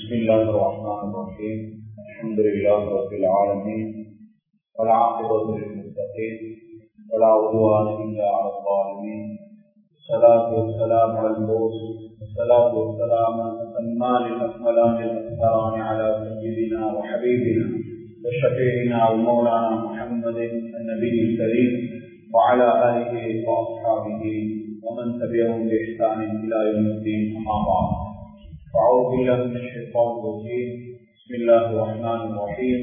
بسم الله الرحمن الرحيم الحمد لله رب العالمين والعاقبة للمتقين ولا عدوان إلا على الظالمين الصلاة والسلام على المبعوث والصلاة والسلام الأتمان الأكملان الأكثران على سيدنا وحبيبنا وشفيعنا ومولانا محمد النبي الكريم وعلى آله وأصحابه ومن تبعهم بإحسان إلى يوم الدين أما بعد فأعوذ بالله من الشيطان الرجيم بسم الله الرحمن الرحيم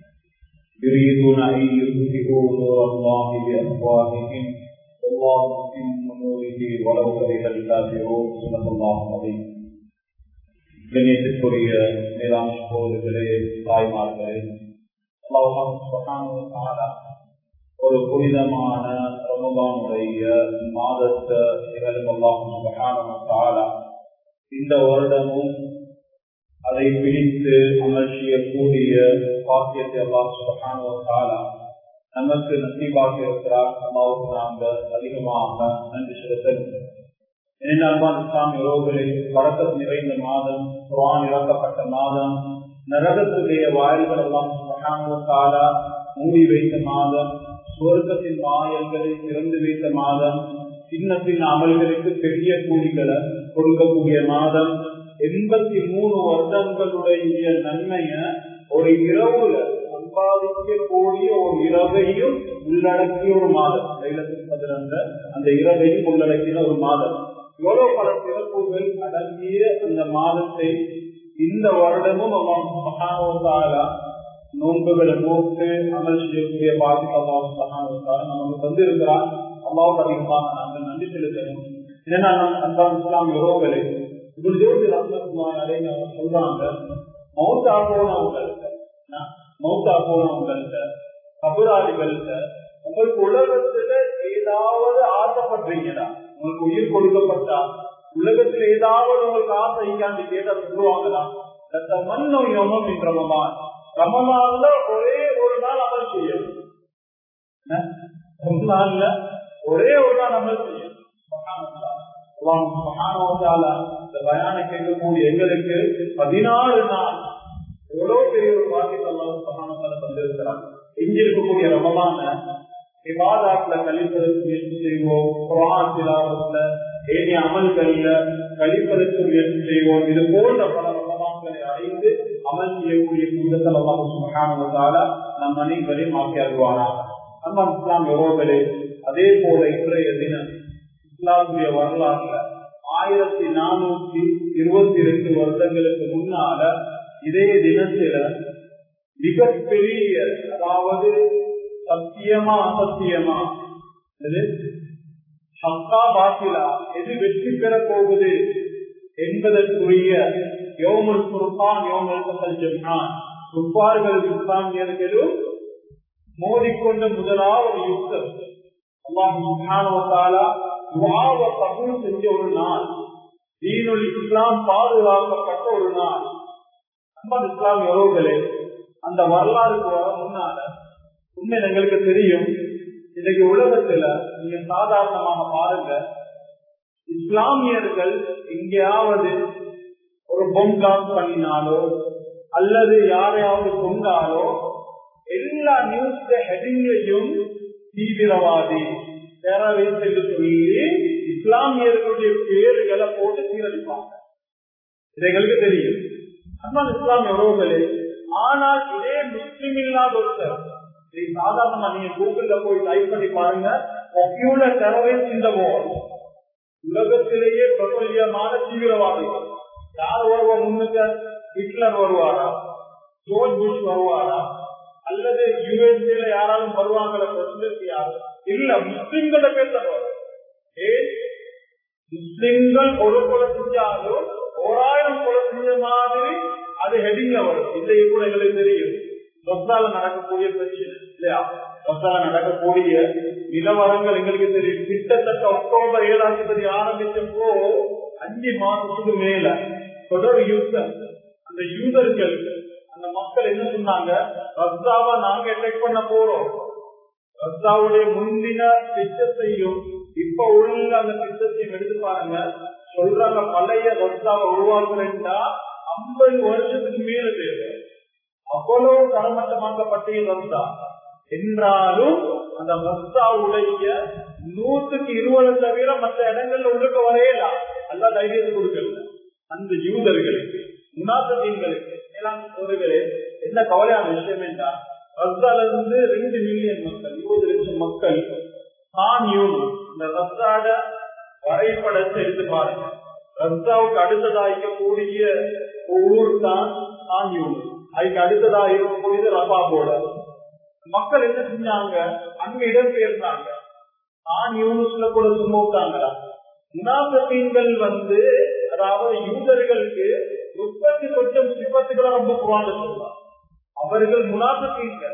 يريدون أن يطفئوا نور الله بأفواههم والله متم نوره ولو كره الكافرون صدق الله العظيم கண்ணியத்திற்குரிய மேலாண் சகோதரர்களே தாய்மார்களே அல்லாஹ் சுபஹானஹு வ தஆலா ஒரு புனிதமான ரமதானுடைய மாதத்தை நிகழும் அல்லாஹ் சுபஹானஹு வ தஆலா இந்த வருடமும் அதை பிடித்து அமல் செய்யக்கூடிய பாக்கியத்தை அல்லாஹ் சுபஹானஹு வ தஆலா நமக்கு நசீபாக இருக்கிறார் அல்லாவுக்கு நாங்கள் அதிகமாக நன்றி செலுத்த இரண்டாம் இஸ்லாமிய உறவுகளில் வழக்கத்து நிறைந்த மாதம் குரான் இறக்கப்பட்ட மாதம் நரகத்துடைய வாயில்கள் எல்லாம் சுபகான மூடி வைத்த மாதம் சுவர்க்கத்தின் வாயல்களை திறந்து வைத்த மாதம் சின்ன சின்ன அமல்களுக்கு பெரிய கூலிகளை கொடுக்கக்கூடிய மாதம் எண்பத்தி மூணு வருடங்களுடைய நன்மைய ஒரு இரவுல சம்பாதிக்கக்கூடிய ஒரு இரவையும் உள்ளடக்கிய ஒரு மாதம் லைலத்தில் பதினந்த அந்த இரவையும் உள்ளடக்கிய ஒரு மாதம் எவ்வளவு பல சிறப்புகள் அடங்கிய அந்த மாதத்தை இந்த வருடமும் மகானோசாலா நோன்புகளை நோக்கு அமல் செய்யக்கூடிய பாதி அல்லாஹ் மகானோசாலா நமக்கு தந்திருக்கிறார் அல்லாவுக்கு அதிகமாக நாங்கள் நன்றி செலுத்தணும் ஏன்னா அன்பான் இஸ்லாம் உறவுகளை ஜோதி ரத்னகுமாரே சொல்றாங்க மௌத்தா போனவங்கள்ட்ட மௌத்தா போனவங்கள்ட்ட கபுராளிகள்ட்ட உங்களுக்கு உலகத்துல ஏதாவது ஆசைப்படுறீங்களா உங்களுக்கு உயிர் கொடுக்கப்பட்டா உலகத்தில் ஏதாவது உங்களுக்கு ஆசை இங்காண்டி கேட்டா சொல்லுவாங்களா மண்ணும் யோமம் என்ற ரமதான் ரமதான்ல ஒரே ஒரு நாள் அமல் செய்யணும் ரமதான்ல ஒரே ஒரு நாள் அமல் செய்யணும் இந்த பயான கேட்கக்கூடிய எங்களுக்கு பதினாலு நாள் எவ்வளவு பெரிய ஒரு வாக்கியத்தை எல்லாம் சமானத்தால தந்திருக்கிறார் இங்க இருக்கக்கூடிய ரமதான விவாதாத்துல கழிப்பதற்கு முயற்சி செய்வோம் குரான் திலாவத்துல ஏனைய அமல்கள்ல கழிப்பதற்கு முயற்சி செய்வோம் இது போன்ற பல ரமதான்களை அடைந்து அமல் செய்யக்கூடிய கூட்டத்தில் அல்லாஹ் சுமகானதால நம் அனைவரையும் ஆக்கி அருவானா நம்ம இஸ்லாம் யோகங்களே அதே போல இன்றைய தினம் இஸ்லாமுடைய வரலாறுல ஆயிரத்தி நானூத்தி இருபத்தி ரெண்டு வருடங்களுக்கு முன்னால இதே தினத்தில மிகப்பெரிய அதாவது சத்தியமா அசத்தியமா ஹக்கா பாத்திலா எது வெற்றி பெற போகுது என்பதற்குரிய யோமல் குருப்பான் யோமல் கசல்ஜம்தான் குப்பார்கள் இஸ்லாமியர்களும் மோதிக்கொண்ட முதலாவது யுத்தம் அல்லாஹால கபூல் செஞ்ச ஒரு நாள் தீனொலி இஸ்லாம் பாதுகாக்கப்பட்ட ஒரு நாள் அம்மா இஸ்லாம் உறவுகளே அந்த வரலாறுக்கு வர முன்னால உண்மை எங்களுக்கு தெரியும் இன்னைக்கு உலகத்துல நீங்க சாதாரணமாக பாருங்க இஸ்லாமியர்கள் எங்கேயாவது ஒரு பொம்காஸ் பண்ணினாலோ அல்லது யாரையாவது கொண்டாலோ எல்லா நியூஸ் ஹெடிங்லையும் தீவிரவாதி டெரரிஸ்ட் என்று சொல்லி இஸ்லாமியர்களுடைய பேர்களை போட்டு சீரழிப்பாங்க இது எங்களுக்கு தெரியும் அண்ணன் இஸ்லாமிய உறவுகளே ஆனால் இதே முஸ்லிம் இல்லாத ஒருத்தர் இதை சாதாரணமா நீங்க கூகுள்ல போய் டைப் பண்ணி பாருங்க பாப்புலர் டெரரிஸ்ட் இந்த வேர்ல்ட் உலகத்திலேயே பிரபல்யமான தீவிரவாதிகள் யார் வருவா முன்னுக்க ஹிட்லர் வருவாரா ஜோர்ஜ் புஷ் வருவாரா அல்லது யுஎஸ்ஏல யாராலும் வருவாங்களா பிரசிடன்ட் யாரு இல்ல முஸ்லிம்கள பேசுறவர் ஏன் முஸ்லிம்கள் ஒரு கொலை செஞ்சாலும் ஓராயிரம் கொலை செஞ்ச மாதிரி அது ஹெடிங்ல வரும் இதை கூட எங்களுக்கு தெரியும் சொத்தால நடக்கக்கூடிய பிரச்சனை இல்லையா சொத்தால நடக்கக்கூடிய நிலவரங்கள் எங்களுக்கு தெரியும் கிட்டத்தட்ட அக்டோபர் ஏழாம் தேதி ஆரம்பிச்சப்போ அஞ்சு மாசத்துக்கு மேல தொடர் யுத்தம் அந்த யூதர்கள் அந்த மக்கள் என்ன சொன்னாங்க ரஸ்தாவா நாங்க அட்டாக் பண்ண போறோம் ரஸ்தாவுடைய முந்தின திட்டத்தையும் இப்ப உள்ள அந்த திட்டத்தையும் எடுத்து பாருங்க சொல்றாங்க பழைய ரஸ்தாவை உருவாக்குறா ஐம்பது வருஷத்துக்கு மேல தேவை அவ்வளவு தரமட்டமாக்கப்பட்டே வந்தா என்றாலும் அந்த மஸ்தாவுடைய நூற்றுக்கு இருபது தவிர மற்ற இடங்கள்ல உள்ளுக்கு வரையலாம் அல்லா தைரியத்தை கொடுக்கல அந்த யூதர்களுக்கு முனாசீன்களுக்கு ஒருகளே என்ன கவலையான விஷயம் என்றா ரஸ்தால இருந்து ரெண்டு மில்லியன் மக்கள் இருபது லட்சம் மக்கள் தான் யூனிட் இந்த ரஸ்தாட வரைபடத்தை எடுத்து பாருங்க ரஸ்தாவுக்கு அடுத்ததா இருக்கக்கூடிய ஊர் தான் தான் யூனிட் அதுக்கு அடுத்ததா இருக்கக்கூடியது ரபா போட மக்கள் என்ன செஞ்சாங்க அங்க இடம் பெயர்ந்தாங்க நான் யூனிஸ்ல கூட சுமோட்டாங்களா முனாசீன்கள் வந்து அதாவது யூதர்களுக்கு முப்பத்தி சொச்சம் சிப்பத்துகளை ரொம்ப குவாங்க சொல்லலாம் அவர்கள் முனாசீன்கள்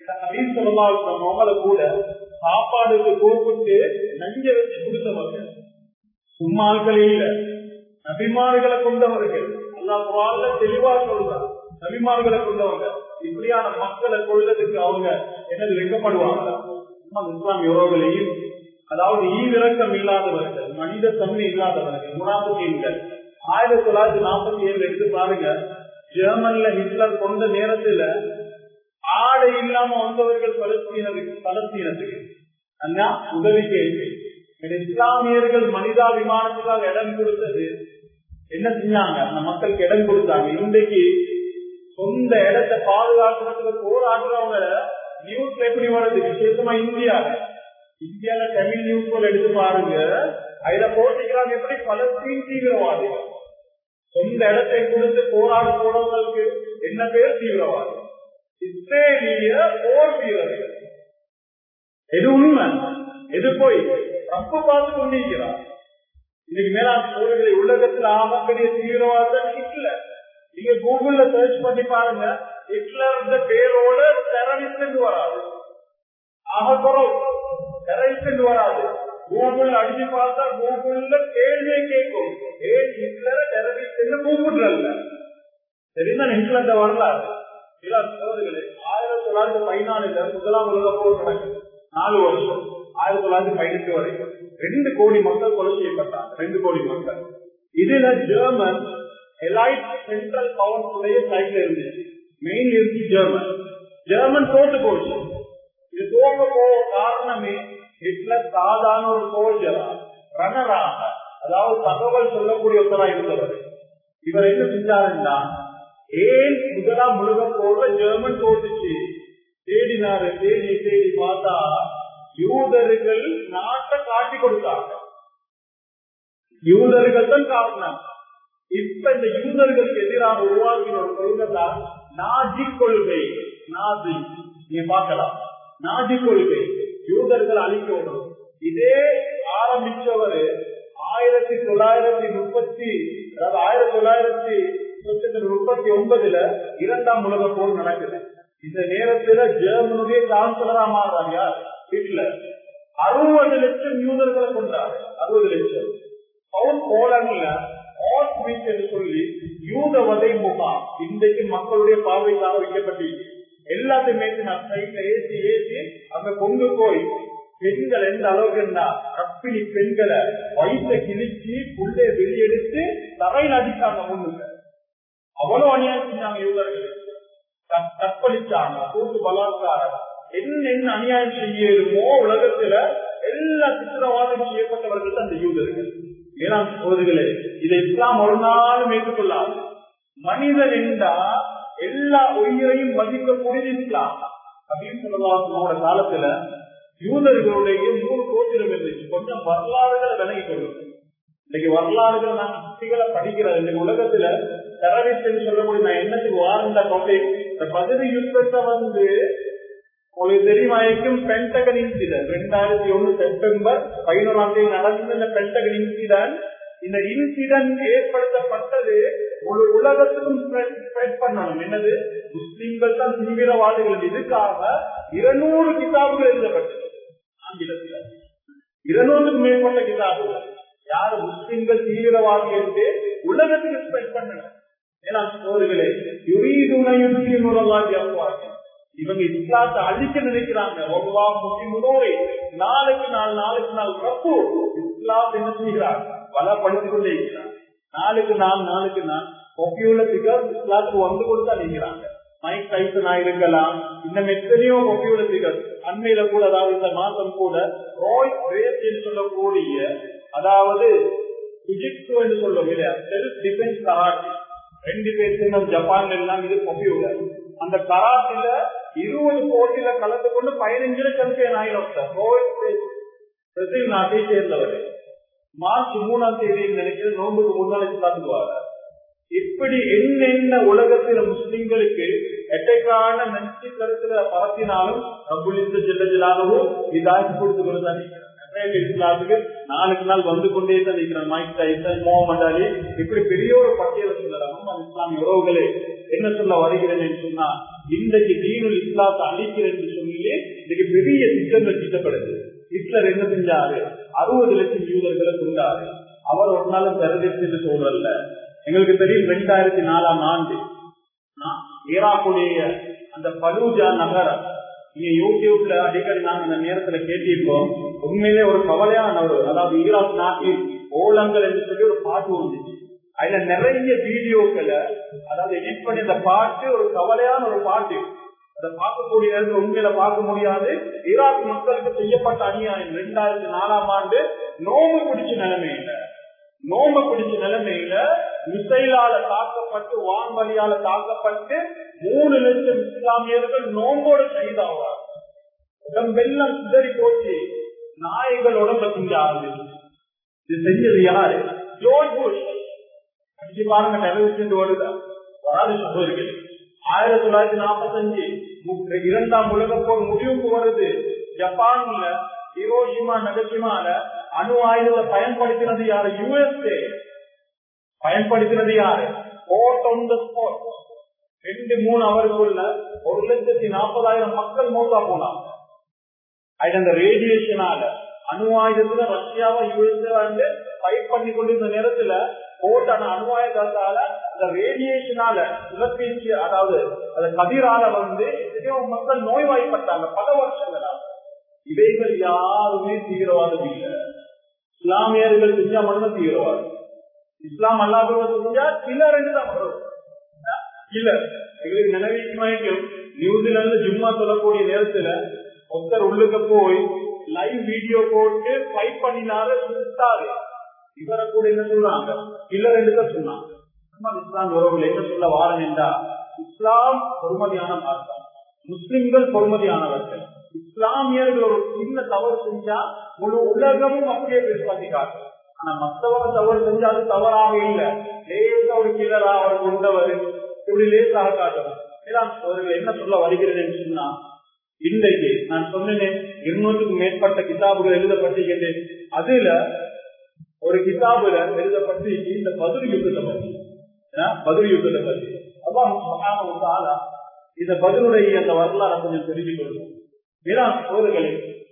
அவங்களை கூட சாப்பாடுக்கு கூப்பிட்டு நஞ்ச வச்சு கொடுத்தவர்கள் சும்மாக்களே இல்ல நபிமார்களை கொண்டவர்கள் அல்லா குரான்ல தெளிவா சொல்றாங்க நபிமார்களை கொண்டவங்க இப்படியான மக்களை கொள்றதுக்கு அவங்க என்னது வெக்கப்படுவாங்க இஸ்லாம் யோகங்களையும் அதாவது ஈவிரக்கம் இல்லாதவர்கள் மனித தன்மை இல்லாதவர்கள் முனாபுகீன்கள் ஆயிரத்தி தொள்ளாயிரத்தி நாற்பத்தி ஏழு எடுத்து பாருங்க ஜெர்மன்ல ஹிட்லர் கொண்ட நேரத்துல ஆடை இல்லாம வந்தவர்கள் பலஸ்தீனத்துக்கு பலஸ்தீனத்துக்கு அண்ணா உதவி கேள்வி இஸ்லாமியர்கள் மனிதாபிமானத்துக்காக இடம் கொடுத்தது என்ன செஞ்சாங்க அந்த மக்களுக்கு இடம் கொடுத்தாங்க இன்றைக்கு சொந்த இடத்தை பாதுகாக்கிறதுக்கு போராடுறவங்க நியூஸ்ல எப்படி வருது விசேஷமா இந்தியால இந்தியால தமிழ் நியூஸ் போல எடுத்து பாருங்க அதுல போட்டிக்கிறாங்க எப்படி பலஸ்தீன் தீவிரவாதிகள் சொந்த இடத்தை கொடுத்து போராட போறவங்களுக்கு என்ன பேர் தீவிரவாதி இஸ்ரேலிய போர் வீரர்கள் எது உண்மை எது போய் தப்பு பார்த்து கொண்டிருக்கிறார் இன்னைக்கு மேலாண் போர்களை உலகத்தில் ஆகக்கூடிய தீவிரவாதம் ஹிட்லர் நீங்க கூகுள்ல சர்ச் பண்ணி பாருங்க ஹிட்லர் பேரோட டெரரிஸ்ட் வராது ஆக குறவு டெரரிஸ்ட் வராது கூகுள் அடிச்சு பார்த்தா கூகுள்ல கேள்வியை கேட்கும் ஏன் ஹிட்லர டெரரிஸ்ட் கூப்பிடுறல்ல சரிதான் ஹிட்லர் வரலாறு சோதர்களே ஆயிரத்தி தொள்ளாயிரத்தி பதினாலுல முதலாம் உலக போர் நடக்குது நாலு வருஷம் ஆயிரத்தி தொள்ளாயிரத்தி பதினெட்டு வரைக்கும் ரெண்டு கோடி மக்கள் கொலை செய்யப்பட்டாங்க ரெண்டு கோடி மக்கள் இதுல ஜெர்மன் எலைட் சென்ட்ரல் கவுன்சிலுடைய சைட்ல இருந்துச்சு மெயின் இருந்து ஜெர்மன் ஜெர்மன் தோத்து போச்சு இது தோக்க போக காரணமே ஹிட்லர் சாதாரண ஒரு சோல்ஜரா ரன்னராக அதாவது தகவல் சொல்லக்கூடிய ஒருத்தரா இருந்தவர் இவர் என்ன செஞ்சாருன்னா ஏன் முதலாம் முழுக போற ஜெர்மன் தோத்துச்சு தேடினாரு தேடி தேடி பார்த்தா யூதர்கள் நாட்டை காட்டி கொடுத்தாங்க யூதர்கள் தான் காரணம் இப்ப இந்த யூதர்களுக்கு எதிராக உருவாக்கின ஒரு கொள்கை தான் நாஜி கொள்கை நாஜி நீங்க பார்க்கலாம் நாஜி கொள்கை யூதர்கள் அழிக்கணும் இதே ஆரம்பிச்சவர் ஆயிரத்தி தொள்ளாயிரத்தி முப்பத்தி அதாவது ஆயிரத்தி தொள்ளாயிரத்தி முப்பத்தி ஒன்பதுல இரண்டாம் உலக போர் நடக்குது இந்த நேரத்துல ஜெர்மனுடைய சான்சலரா மாறுறாங்க யார் ஹிட்லர் அறுபது லட்சம் யூதர்களை கொண்டாரு அறுபது லட்சம் சவுத் போலண்ட்ல ஆஸ்விச் என்று சொல்லி யூத வதை முகாம் இன்றைக்கு மக்களுடைய பார்வைக்காக வைக்கப்பட்டிருக்கு எல்லாத்தையுமே நான் சைட்ல ஏசி ஏசி அங்க கொண்டு போய் பெண்கள் எந்த அளவுக்குன்னா கற்பிணி பெண்களை வயிற்ற கிழிச்சு புள்ளை வெளியெடுத்து தரையில் அடிச்சாங்க முன்னுங்க அவ்வளவு அநியாயம் செஞ்சாங்க யூதர்கள் கற்பழிச்சாங்க கூட்டு பலாத்காரம் என்ன என்ன அநியாயம் செய்யணுமோ உலகத்துல எல்லா சித்திரவாதம் செய்யப்பட்டவர்கள் தான் அந்த யூதர்கள் ஏழாம் சோதர்களே இதை இஸ்லாம் ஒரு நாளும் ஏற்றுக்கொள்ளாது மனிதன் என்றா எல்லா உயிரையும் மதிக்கக்கூடியது இஸ்லாம் அப்படின்னு சொல்லலாம் காலத்துல யூதர்களுடைய மூணு கோத்திரம் இருந்துச்சு கொஞ்சம் வரலாறுகளை விலகி கொள்ளும் இன்னைக்கு வரலாறுகள் நான் ஹிஸ்டிகளை படிக்கிறேன் இன்னைக்கு உலகத்துல டெரரிஸ்ட் சொல்லக்கூடிய நான் என்னத்துக்கு வாரண்ட டாபிக் இந்த பகுதி யுத்தத்தை வந்து உங்களுக்கு தெரியுமாயிருக்கும் பென்டகன் இன்சிடென்ட் ரெண்டாயிரத்தி ஒண்ணு செப்டம்பர் பதினோராம் தேதி நடந்த இந்த பென்டகன் இன்சிடென்ட் இந்த இன்சிடென்ட் ஏற்படுத்தப்பட்டது ஒரு உலகத்துக்கும் ஸ்ப்ரெட் பண்ணணும் என்னது முஸ்லிம்கள் தான் தீவிரவாதிகள் இதுக்காக இருநூறு கிதாபுகள் எழுதப்பட்டது ஆங்கிலத்தில் இருநூறுக்கு மேற்பட்ட கிதாபுகள் யாரு முஸ்லிம்கள் தீவிரவாதி என்று உலகத்துக்கு ஸ்ப்ரெட் பண்ணணும் ஏன்னா சோறுகளே யுரீதுனையுவாங்க இவங்க இஸ்லாத்தை அழிக்க நினைக்கிறாங்க ஒவ்வா முஸ்லிமுனோரை நாளுக்கு நாள் நாளுக்கு நாள் பிரபு இஸ்லாம் என்ன செய்கிறார் பலப்படுத்திக் கொண்டே இருக்கிறார் நாளுக்கு நாள் நாளுக்கு நாள் பொக்கியுள்ள பிகர் இஸ்லாத்துக்கு வந்து கொடுத்தா நீங்கிறாங்க மைக் டைசனா இருக்கலாம் இன்னும் எத்தனையோ பொக்கியுள்ள பிகர் அண்மையில கூட அதாவது இந்த மாசம் கூட ரோய் ரேஸ் என்று சொல்லக்கூடிய அதாவது சுஜித்சு என்று சொல்லுவோம் இல்லையா செல்ஃப் டிஃபென்ஸ் கராட்டி ரெண்டு பேர் ஜப்பான்ல எல்லாம் இது பொக்கியுள்ள அந்த கராட்டில இருபது போட்டியில கலந்து கொண்டு பதினஞ்சுல சாம்பியன் ஆயிரும் ரோய் பிரேசில் நாட்டை சேர்ந்தவர் மார்ச் மூணாம் தேதி நினைக்கிறது நோன்புக்கு முன்னாடி பார்த்துக்குவாங்க இப்படி என்னென்ன உலகத்துல முஸ்லிம்களுக்கு எட்டைக்கான நன்றி கருத்துல பரத்தினாலும் ரபுலிந்து ஜில்லஜிலாகவும் இதாக்கி கொடுத்து கொண்டுதான் இஸ்லாத்துக்கு நாளுக்கு நாள் வந்து கொண்டே தான் இருக்கிறான் மைக் டைசன் முகமது அலி இப்படி பெரிய ஒரு பட்டியலை சொல்லலாம் இஸ்லாமிய உறவுகளே என்ன சொல்ல வருகிறேன் என்று சொன்னா இன்றைக்கு தீனுல் இஸ்லாத்தை அழிக்கிறேன் என்று சொல்லி இன்னைக்கு பெரிய திட்டங்கள் திட்டப்படுது ஹிட்லர் என்ன செஞ்சாரு அறுபது லட்சம் யூதர்களை கொண்டாரு அவர் ஒரு நாளும் பெறதெடுத்து சொல்றல்ல எங்களுக்கு தெரியும் ரெண்டாயிரத்தி நாலாம் ஆண்டு ஈராக்குடைய அந்த பலூஜா நகரம் நீங்க யூடியூப்ல அடிக்கடி நாங்க இந்த நேரத்துல கேட்டிருக்கோம் உண்மையிலே ஒரு கவலையான ஒரு அதாவது ஈராக் நாட்டில் ஓலங்கள் என்று சொல்லி ஒரு பாட்டு வந்துச்சு அதுல நிறைய வீடியோக்களை அதாவது எடிட் பண்ணி அந்த பாட்டு ஒரு கவலையான ஒரு பாட்டு அதை பார்க்கக்கூடிய நேரத்தில் உண்மையில பார்க்க முடியாது ஈராக் மக்களுக்கு செய்யப்பட்ட அநியாயம் ரெண்டாயிரத்தி நாலாம் ஆண்டு நோம்பு பிடிச்ச நிலைமையில நோம்பு பிடிச்ச நிலைமையில மிசைலால தாக்கப்பட்டு வான்வழியால தாக்கப்பட்டு மூணு லட்சம் இஸ்லாமியர்கள் நோம்போடு கைதாவார் உடம்பெல்லாம் சிதறி போச்சு நாய்கள் உடம்ப திங்க ஆரம்பிச்சு இது செஞ்சது யாரு ஜோர்ஜ் புஷ் அடிச்சு பாருங்க டெலிவிஷன் ஓடுதா வராது சொல்லுவீர்கள் ஆயிரத்தி தொள்ளாயிரத்தி நாற்பத்தி அஞ்சு இரண்டாம் உலக போர் முடிவுக்கு வருது ஜப்பான்ல ஹிரோஷிமா நகசிமால அணு ஆயுதத்தை பயன்படுத்தினது யாரு யுஎஸ்ஏ பயன்படுத்தினது யாரு போட் ஆன் த ஸ்பாட் ரெண்டு மூணு அவர்களுள்ள ஒரு லட்சத்தி நாற்பதாயிரம் மக்கள் மௌத்தா போனாங்க அது அந்த ரேடியேஷனால அணு ஆயுதத்துல ரஷ்யாவை யுஎஸ்ஏ வந்து ஃபைட் பண்ணி கொண்டிருந்த நேரத்துல போட்டான அணு ஆயுதத்தால அந்த ரேடியேஷனால இழப்பீச்சு அதாவது அந்த கதிரால வந்து எத்தனையோ மக்கள் நோய்வாய்ப்பட்டாங்க பல வருஷங்களா இவைகள் யாருமே தீவிரவாதம் இல்லை இஸ்லாமியர்கள் செஞ்சா மட்டும் தீவிரவாதம் இஸ்லாம் அல்லாதவங்க செஞ்சா சிலர் தான் வரும் சிலர் எங்களுக்கு நினைவிக்கும் நியூசிலாந்து ஜும்மா சொல்லக்கூடிய நேரத்துல ஒருத்தர் உள்ளுக்கு போய் லைவ் வீடியோ போட்டு ஃபைட் பண்ணினாரு சுத்தாரு இவரை கூட என்ன சொல்றாங்க சிலர் என்று தான் சொன்னாங்க இஸ்லாம் உறவுகள் என்ன சொல்ல வாரன் என்றா இஸ்லாம் பொறுமதியான மார்க்கம் முஸ்லிம்கள் பொறுமதியானவர்கள் இஸ்லாமியர்கள் ஒரு சின்ன தவறு செஞ்சா முழு உலகமும் அப்படியே பேசுவாங்க ஆனா மற்றவங்க தவறு செஞ்சா அது தவறாக இல்லை லேசா ஒரு கீழரா அவர் கொண்டவர் இப்படி லேசாக காட்டணும் அவர்கள் என்ன சொல்ல வருகிறேன் சொன்னா இன்றைக்கு நான் சொன்னேன் இருநூற்றுக்கும் மேற்பட்ட கிதாபுகள் எழுதப்பட்டிருக்கின்றேன் அதுல ஒரு கிதாபுல எழுதப்பட்டு இந்த பதில் யுத்தத்தை பற்றி பதில் யுத்தத்தை பற்றி அதான் இந்த பதிலுடைய அந்த வரலாறு கொஞ்சம் தெரிஞ்சு கொள்ளும் வேளாண் சோதர்களே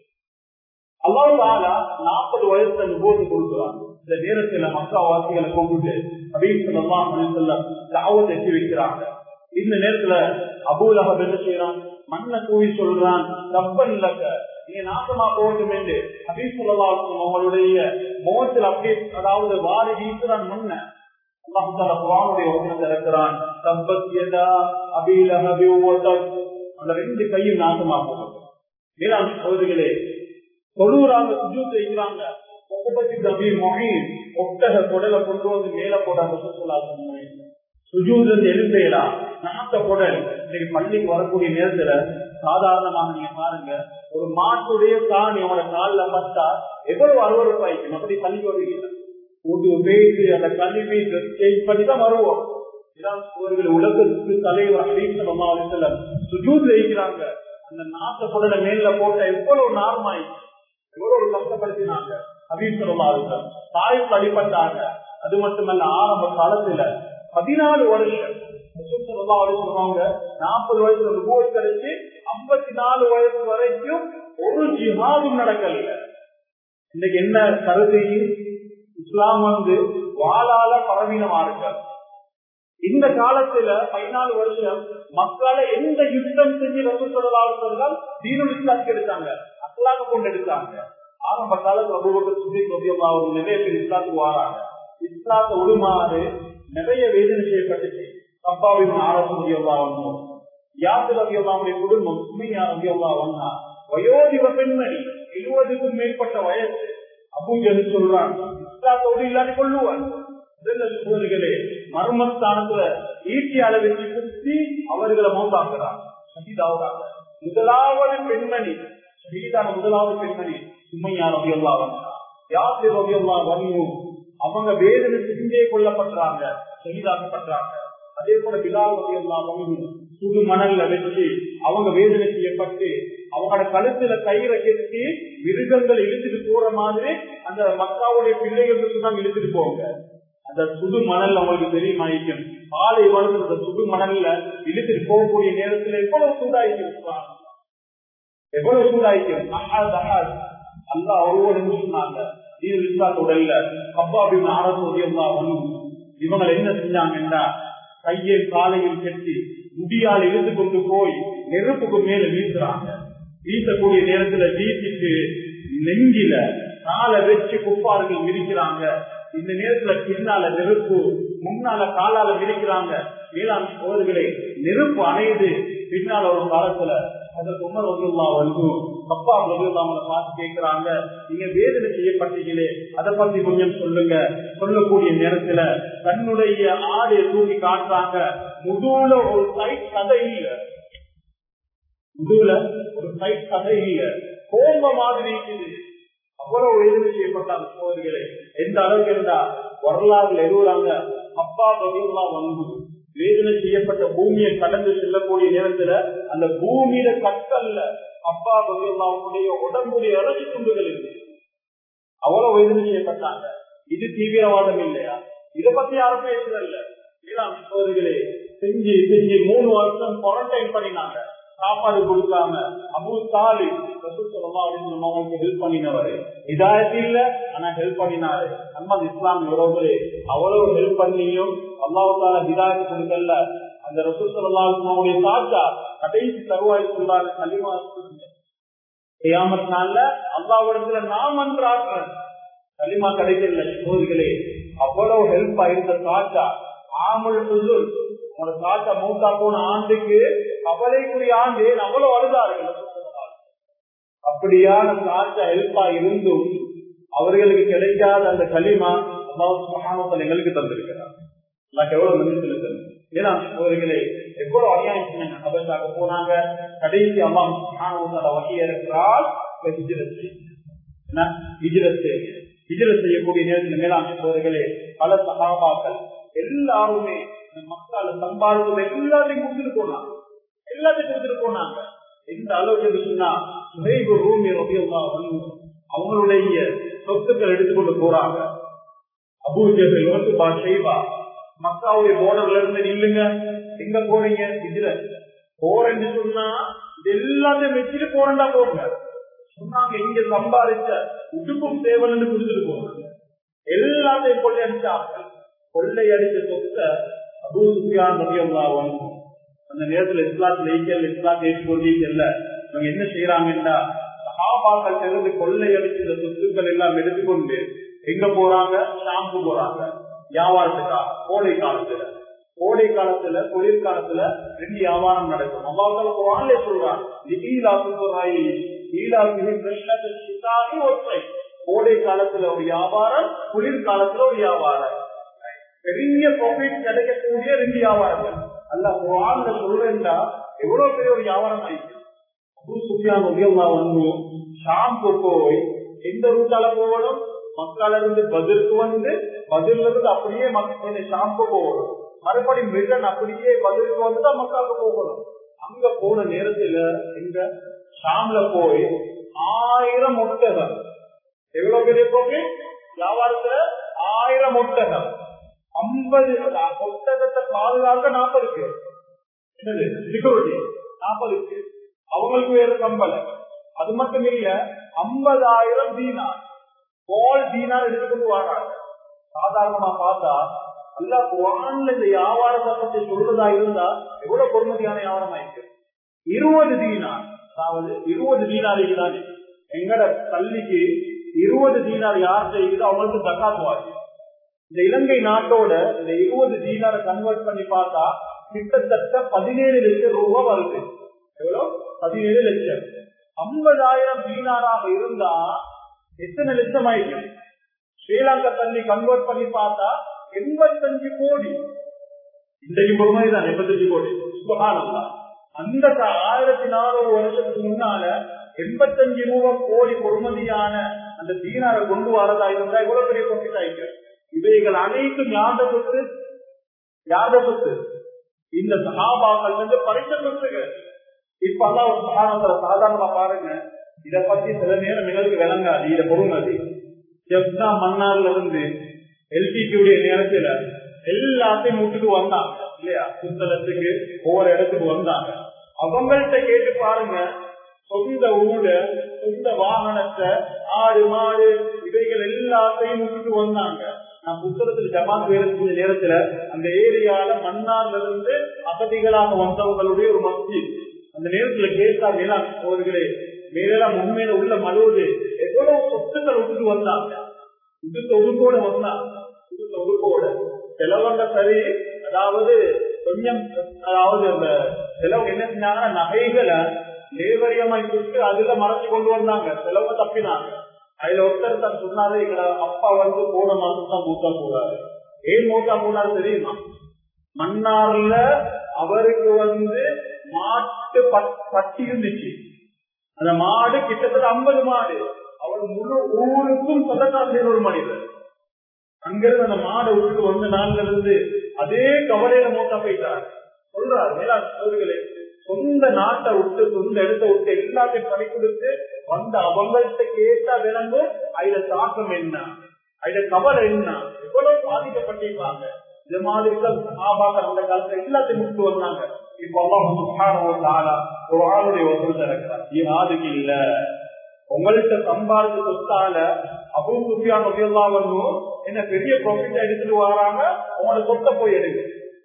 அல்லாஹால நாற்பது வயசுல நுபோது கொடுக்குறான் இந்த நேரத்துல மக்கா வாசிகளை கூப்பிட்டு அப்படின்னு சொல்லலாம் தாவத் எட்டி வைக்கிறாங்க இந்த நேரத்துல அபூலகம் என்ன செய்யறான் மண்ணை தூவி சொல்றான் தப்பன் இல்லக்க நீங்க நாசமா போகட்டும் என்று அப்படின்னு சொல்லலாம் அவங்களுடைய முகத்தில் அப்படியே அதாவது வாரி வீசுறான் மண்ணை இருக்கிறான் அந்த ரெண்டு கையும் நாசமா போகும் மேலாண் சோதரிகளே தொழுறாங்க சுஜூ செய்கிறாங்க ஒட்டக குடலை கொண்டு வந்து மேல போடாங்க சுஜூது எழுப்பேலா நாத்த குடல் இன்னைக்கு பள்ளிக்கு வரக்கூடிய நேரத்துல சாதாரணமாக நீங்க பாருங்க ஒரு மாட்டுடைய காணி அவனோட காலில் பட்டா எவ்வளவு அறுவறுப்பாய்க்கும் அப்படி பள்ளி வருவீங்க ஒரு பேசி அந்த கல்வி சேஞ்ச் பண்ணி தான் வருவோம் உலகத்துக்கு தலைவர் அப்படின்னு சுஜூத் வைக்கிறாங்க அந்த நாட்ட குடல மேல போட்ட எவ்வளவு நார்மாய் எவ்வளவு கஷ்டப்படுத்தினாங்க அப்படின்னு சொல்லுவாங்க தாய்க்கு அடிப்பட்டாங்க அது மட்டுமல்ல ஆரம்ப காலத்துல பதினாலு வருஷம் சொல்லுவாங்க நாற்பது வயசுல நுபோய் கிடைச்சு ஐம்பத்தி நாலு வயசு வரைக்கும் ஒரு ஜிஹாதும் நடக்கல இன்னைக்கு என்ன கருதி இஸ்லாம் வந்து வாழால பரவீனமா இருக்க இந்த காலத்துல பதினாலு வருஷம் மக்களை எந்த யுத்தம் செஞ்சு ரசூ சொல்லலாம் தீனுல் இஸ்லாத்துக்கு எடுத்தாங்க அஸ்லாக கொண்டு எடுத்தாங்க ஆரம்ப காலத்துல அபூபக்கர் சுத்தி கொதியமா ஒரு நிறைய பேர் இஸ்லாத்துக்கு வாராங்க இஸ்லாத்தை உருமாறு நிறைய வேதனை செய்யப்பட்டுச்சு அப்பாவின் ஆரம்பி எவ்வளா வந்தோம் யாத்திர ரவியல்லாவுடைய குடும்பம் சுமையா ரவியல்லா வந்தா வயோதிப பெண்மணி எழுபதுக்கும் மேற்பட்ட வயசு அபூஜன் சொல்றான் இஸ்லாத்தோடு இல்லாத கொள்ளுவான் சோதரிகளே மர்மஸ்தானத்துல ஈட்டியால வச்சு குத்தி அவர்களை மௌத்தாக்குறான் சகிதாவுறாங்க முதலாவது பெண்மணி சகிதான முதலாவது பெண்மணி சுமையா ரவியல்லா வந்தா யாத்திர ரவியல்லா வன்னும் அவங்க வேதனை செஞ்சே கொல்லப்படுறாங்க சகிதாக்கப்படுறாங்க அதே போல பிலால் ரவியல்லா வன்னும் சுடு மணல்ல வச்சு அவங்க வேதனை செய்யப்பட்டு அவங்களோட கழுத்துல கயிறை கெட்டி மிருகங்கள் இழுத்துட்டு போற மாதிரி அந்த மக்காவுடைய பிள்ளைகளுக்கு தான் இழுத்துட்டு போங்க அந்த சுடு மணல் அவங்களுக்கு தெரியுமாயிக்கும் பாலை வளர்ந்து அந்த சுடு மணல்ல இழுத்துட்டு போகக்கூடிய நேரத்துல எவ்வளவு சூடாயிக்கும் எவ்வளவு சூடாயிக்கும் அஹாத் அஹாத் அல்லா ஒருவரும் சொன்னாங்க இது விசாத்தோடல்ல அப்பா அப்படின்னு ஆரம்பம் ஒண்ணும் இவங்க என்ன செஞ்சாங்கன்னா கையை காலையில் கட்டி முடியால் இழுத்து கொண்டு போய் நெருப்புக்கு மேல வீசுறாங்க வீசக்கூடிய நேரத்துல வீசிட்டு நெஞ்சில காலை வச்சு குப்பார்கள் மிதிக்கிறாங்க இந்த நேரத்துல பின்னால நெருப்பு முன்னால காலால மிதிக்கிறாங்க வேளாண் சோதர்களே நெருப்பு அணையுது பின்னால ஒரு காலத்துல அதற்கு உமர் ரகுல்லா வந்து அப்பா ரகுல்லாமலை பார்த்து கேட்கிறாங்க நீங்க வேதனை செய்யப்பட்டீங்களே அதை பத்தி கொஞ்சம் சொல்லுங்க சொல்லக்கூடிய நேரத்துல தன்னுடைய ஆடையை தூக்கி காட்டுறாங்க முதுகுல ஒரு சைட் கதை இல்ல முதுகுல ஒரு சைட் கதை இல்ல கோம்ப மாதிரி இருக்குது அவ்வளவு வேதனை செய்யப்பட்டாங்க சோதரிகளை எந்த அளவுக்கு இருந்தா வரலாறுல எழுதுறாங்க அப்பா ரகுல்லா வந்து வேதனை செய்யப்பட்ட பூமியை கடந்து செல்லக்கூடிய நேரத்துல அந்த பூமியில கட்டல்ல அப்பா பகுதியுடைய உடம்புடைய இறச்சி துண்டுகள் இருக்கு அவ்வளவு வேதனை செய்யப்பட்டாங்க இது தீவிரவாதம் இல்லையா இதை பத்தி யாரும் பேசுறதில்ல சோதரிகளே செஞ்சு செஞ்சு மூணு வருஷம் குவாரண்டைன் பண்ணினாங்க சாப்பாடு கொடுக்காம அபு தாலி அவங்களுக்கு ஹெல்ப் பண்ணினவரு இதாயத்து இல்ல ஆனா ஹெல்ப் பண்ணினாரு நம்ம இஸ்லாம் உறவுகளே அவ்வளவு ஹெல்ப் பண்ணியும் அல்லாவுக்கான ஹிதாயத்து கொடுக்கல அந்த ரசூசல்லாவுடைய தாத்தா கடைசி தருவாய் சொல்லாரு களிமா செய்யாமற்னால அல்லாவிடத்துல நாம் அன்றாடுறேன் களிமா கிடைக்கல சோதிகளே அவ்வளவு ஹெல்ப் ஆயிருந்த தாத்தா ஆமல் சொல்லு உங்களோட தாத்தா மூத்தா போன ஆண்டுக்கு கவலைக்குரிய ஆண்டு அவ்வளவு அழுதார்கள் அப்படியான தாத்தா ஹெல்ப்பா இருந்தும் அவர்களுக்கு கிடைக்காத அந்த களிமா அல்லாஹ் எங்களுக்கு தந்திருக்கிறார் எவ்வளவு நன்றி செலுத்தல் ஏன்னா அவர்களே எவ்வளவு அநியாயம் செஞ்சாங்க ஹபஷாக்கு போனாங்க கடைசி அம்மா வகைய இருக்கிறால் ஹிஜரத் செய்யக்கூடிய நேரத்தில் மேலாம் அவர்களே பல சகாபாக்கள் எல்லாருமே மக்களை சம்பாதித்தது எல்லாத்தையும் கொடுத்துட்டு போனாங்க எல்லாத்தையும் கொடுத்துட்டு போனாங்க எந்த அளவுக்கு சொன்னா சுகைபு ரூமி ரபியல்லா அவங்களுடைய சொத்துக்கள் எடுத்துக்கொண்டு போறாங்க அபூஜர்கள் யோசிப்பா செய்வா மக்காவுடைய போர்டர்ல இருந்து நில்லுங்க எங்க போறீங்க இதுல போறேன்னு சொன்னா இது எல்லாத்தையும் வச்சுட்டு போறேன்டா போங்க சொன்னாங்க இங்க சம்பாதிச்ச உடுப்பும் தேவன்னு கொடுத்துட்டு போறாங்க எல்லாத்தையும் கொள்ளை அடிச்சாங்க கொள்ளை அடிச்ச சொத்த அபூ சுஃபியான் ரபியல்லா அந்த நேரத்துல இஸ்லாத்துல ஈக்கல் இஸ்லாம் ஏற்றுக்கொண்டீங்கல்ல இவங்க என்ன செய்யறாங்கன்னா சகாபாக்கள் இருந்து கொள்ளை அடிச்ச சொத்துக்கள் எல்லாம் எடுத்துக்கொண்டு எங்க போறாங்க ஷாம்பு போறாங்க வியாபாரத்துக்காக கோடை காலத்துல கோடை காலத்துல குளிர்காலத்துல ரெண்டு வியாபாரம் நடக்கும் அவ்வாறு குரான்ல சொல்றாங்க ஒற்றை கோடை காலத்துல ஒரு வியாபாரம் குளிர்காலத்துல ஒரு வியாபாரம் பெரிய ப்ராஃபிட் கிடைக்கக்கூடிய ரெண்டு வியாபாரங்கள் அல்ல குரான்ல சொல்றேன்டா எவ்வளவு பெரிய ஒரு வியாபாரம் ஆயிடுச்சு அபு சுஃபியான் உதயமா வந்து ஷாம்பு போய் எந்த ரூட்டால போகணும் மக்கள் இருந்து பதிலுக்கு வந்து பதில இருந்து அப்படியே மக்கள் ஷாம்பு போகணும் மறுபடியும் ரிட்டன் அப்படியே பதிலுக்கு வந்துதான் மக்களுக்கு போகணும் அங்க போன நேரத்துல எங்க ஷாம்ல போய் ஆயிரம் ஒட்டகம் எவ்வளவு பெரிய போக்கு வியாபாரத்துல ஆயிரம் ஒட்டகம் ஐம்பது ஒட்டகத்தை பாதுகாக்க நாற்பது பேர் என்னது செக்யூரிட்டி நாற்பது பேர் அவங்களுக்கு வேற சம்பளம் அது மட்டும் இல்ல ஐம்பதாயிரம் தீனார் கோல் தீனார் எடுத்துக்கொண்டு வராங்க சாதாரணமா பார்த்தா அல்ல குரான்ல இந்த வியாபாரத்தை பத்தி சொல்றதா இருந்தா எவ்வளவு பொறுமதியான வியாபாரம் ஆயிருக்கு இருபது தீனார் அதாவது இருபது தீனார் இதுதானே எங்கட தள்ளிக்கு இருபது தீனார் யார் செய்யுதோ அவங்களுக்கு தக்காத்து வாங்க இந்த இலங்கை நாட்டோட இந்த இருபது தீனார கன்வெர்ட் பண்ணி பார்த்தா கிட்டத்தட்ட பதினேழு லட்சம் ரூபாய் வருது எவ்வளவு பதினேழு லட்சம் ஐம்பதாயிரம் தீனாராக இருந்தா எத்தனை லட்சம் ஆயிடுச்சு ஸ்ரீலங்கா தண்ணி கன்வெர்ட் பண்ணி பார்த்தா எண்பத்தஞ்சு கோடி இன்றைக்கு பொறுமை தான் எண்பத்தஞ்சு கோடி சுபகானந்தா அந்த கா- ஆயிரத்தி நானூறு வருஷத்துக்கு முன்னால எண்பத்தஞ்சு ரூபாய் கோடி பொறுமதியான அந்த தீனாரை கொண்டு வரதா இருந்தா எவ்வளவு பெரிய ப்ராஃபிட் ஆயிருக்கு இவைகள் அனைத்தும் யாத சொத்து யாத சொத்து இந்த சகாபாக்கள் வந்து படைத்த சொத்துகள் இப்ப எல்லாம் ஒரு சகானத்துல சாதாரணமா பாருங்க இத பத்தி சில நேரம் எங்களுக்கு விளங்காது இத பொறுமதி ஜப்னா மன்னார்ல இருந்து எல்டிடியுடைய நேரத்துல எல்லாத்தையும் விட்டுட்டு வந்தாங்க இல்லையா புத்தகத்துக்கு ஒவ்வொரு இடத்துக்கு வந்தாங்க அவங்கள்ட்ட கேட்டு பாருங்க சொந்த ஊர்ல சொந்த வாகனத்தை ஆடு மாடு இவைகள் எல்லாத்தையும் விட்டுட்டு வந்தாங்க நான் புத்தகத்துல ஜமாத் வேலை செஞ்ச நேரத்துல அந்த ஏரியால மன்னார்ல இருந்து அகதிகளாக வந்தவங்களுடைய ஒரு மஸ்ஜித் அந்த நேரத்துல கேட்டா மேலாம் அவர்களே மேலாம் உண்மையில உள்ள மழுவது எவ்வளவு சொத்துக்கள் விட்டுட்டு வந்தாங்க விட்டுட்டு ஒதுக்கோட வந்தாங்க விட்டுட்டு ஒதுக்கோட செலவங்க சரி அதாவது கொஞ்சம் அதாவது அந்த செலவு என்ன செஞ்சாங்கன்னா நகைகளை லேபரியமாய் கொடுத்து அதுல மறைச்சு கொண்டு வந்தாங்க செலவு தப்பினாங்க அதுல ஒருத்தர் தான் சொன்னாரு எங்க அப்பா வந்து போன மாசம் தான் மூத்தா போறாரு ஏன் மூத்தா போனாரு தெரியுமா மன்னார்ல அவருக்கு வந்து மாட்டு பட்- பட்டி இருந்துச்சு அந்த மாடு கிட்டத்தட்ட ஐம்பது மாடு அவர் முழு ஊருக்கும் சொந்தக்காரர் ஒரு மனிதர் அங்கிருந்து அந்த மாடை விட்டுட்டு வந்த நாள்ல இருந்து அதே கவலையில மூத்தா போயிட்டார் சொல்றாரு மேலாண் சோதர்களே சொந்த நாட்டை விட்டு சொந்த இடத்தை விட்டு எல்லாத்தையும் பறி கொடுத்து வந்த அவங்கள்ட்ட கேட்டா விளங்கும் அதுல தாக்கம் என்ன அதுல கவலை என்ன எவ்வளவு பாதிக்கப்பட்டிருப்பாங்க இது மாதிரி ஆபாக அந்த காலத்துல எல்லாத்தையும் விட்டு வந்தாங்க இப்ப அல்லாஹ் சுப்ஹானஹு வ தஆலா ஒரு ஆளுடைய வசூல் இருக்கிறார் ஜிஹாதுக்கு இல்ல உங்கள்கிட்ட சம்பாதிச்ச சொத்தால அபூ சுஃபியான் ரலியல்லாஹு அன்ஹு என்ன பெரிய ப்ராஃபிட் எடுத்துட்டு வராங்க உங்களோட சொத்தை போய் எடுங்க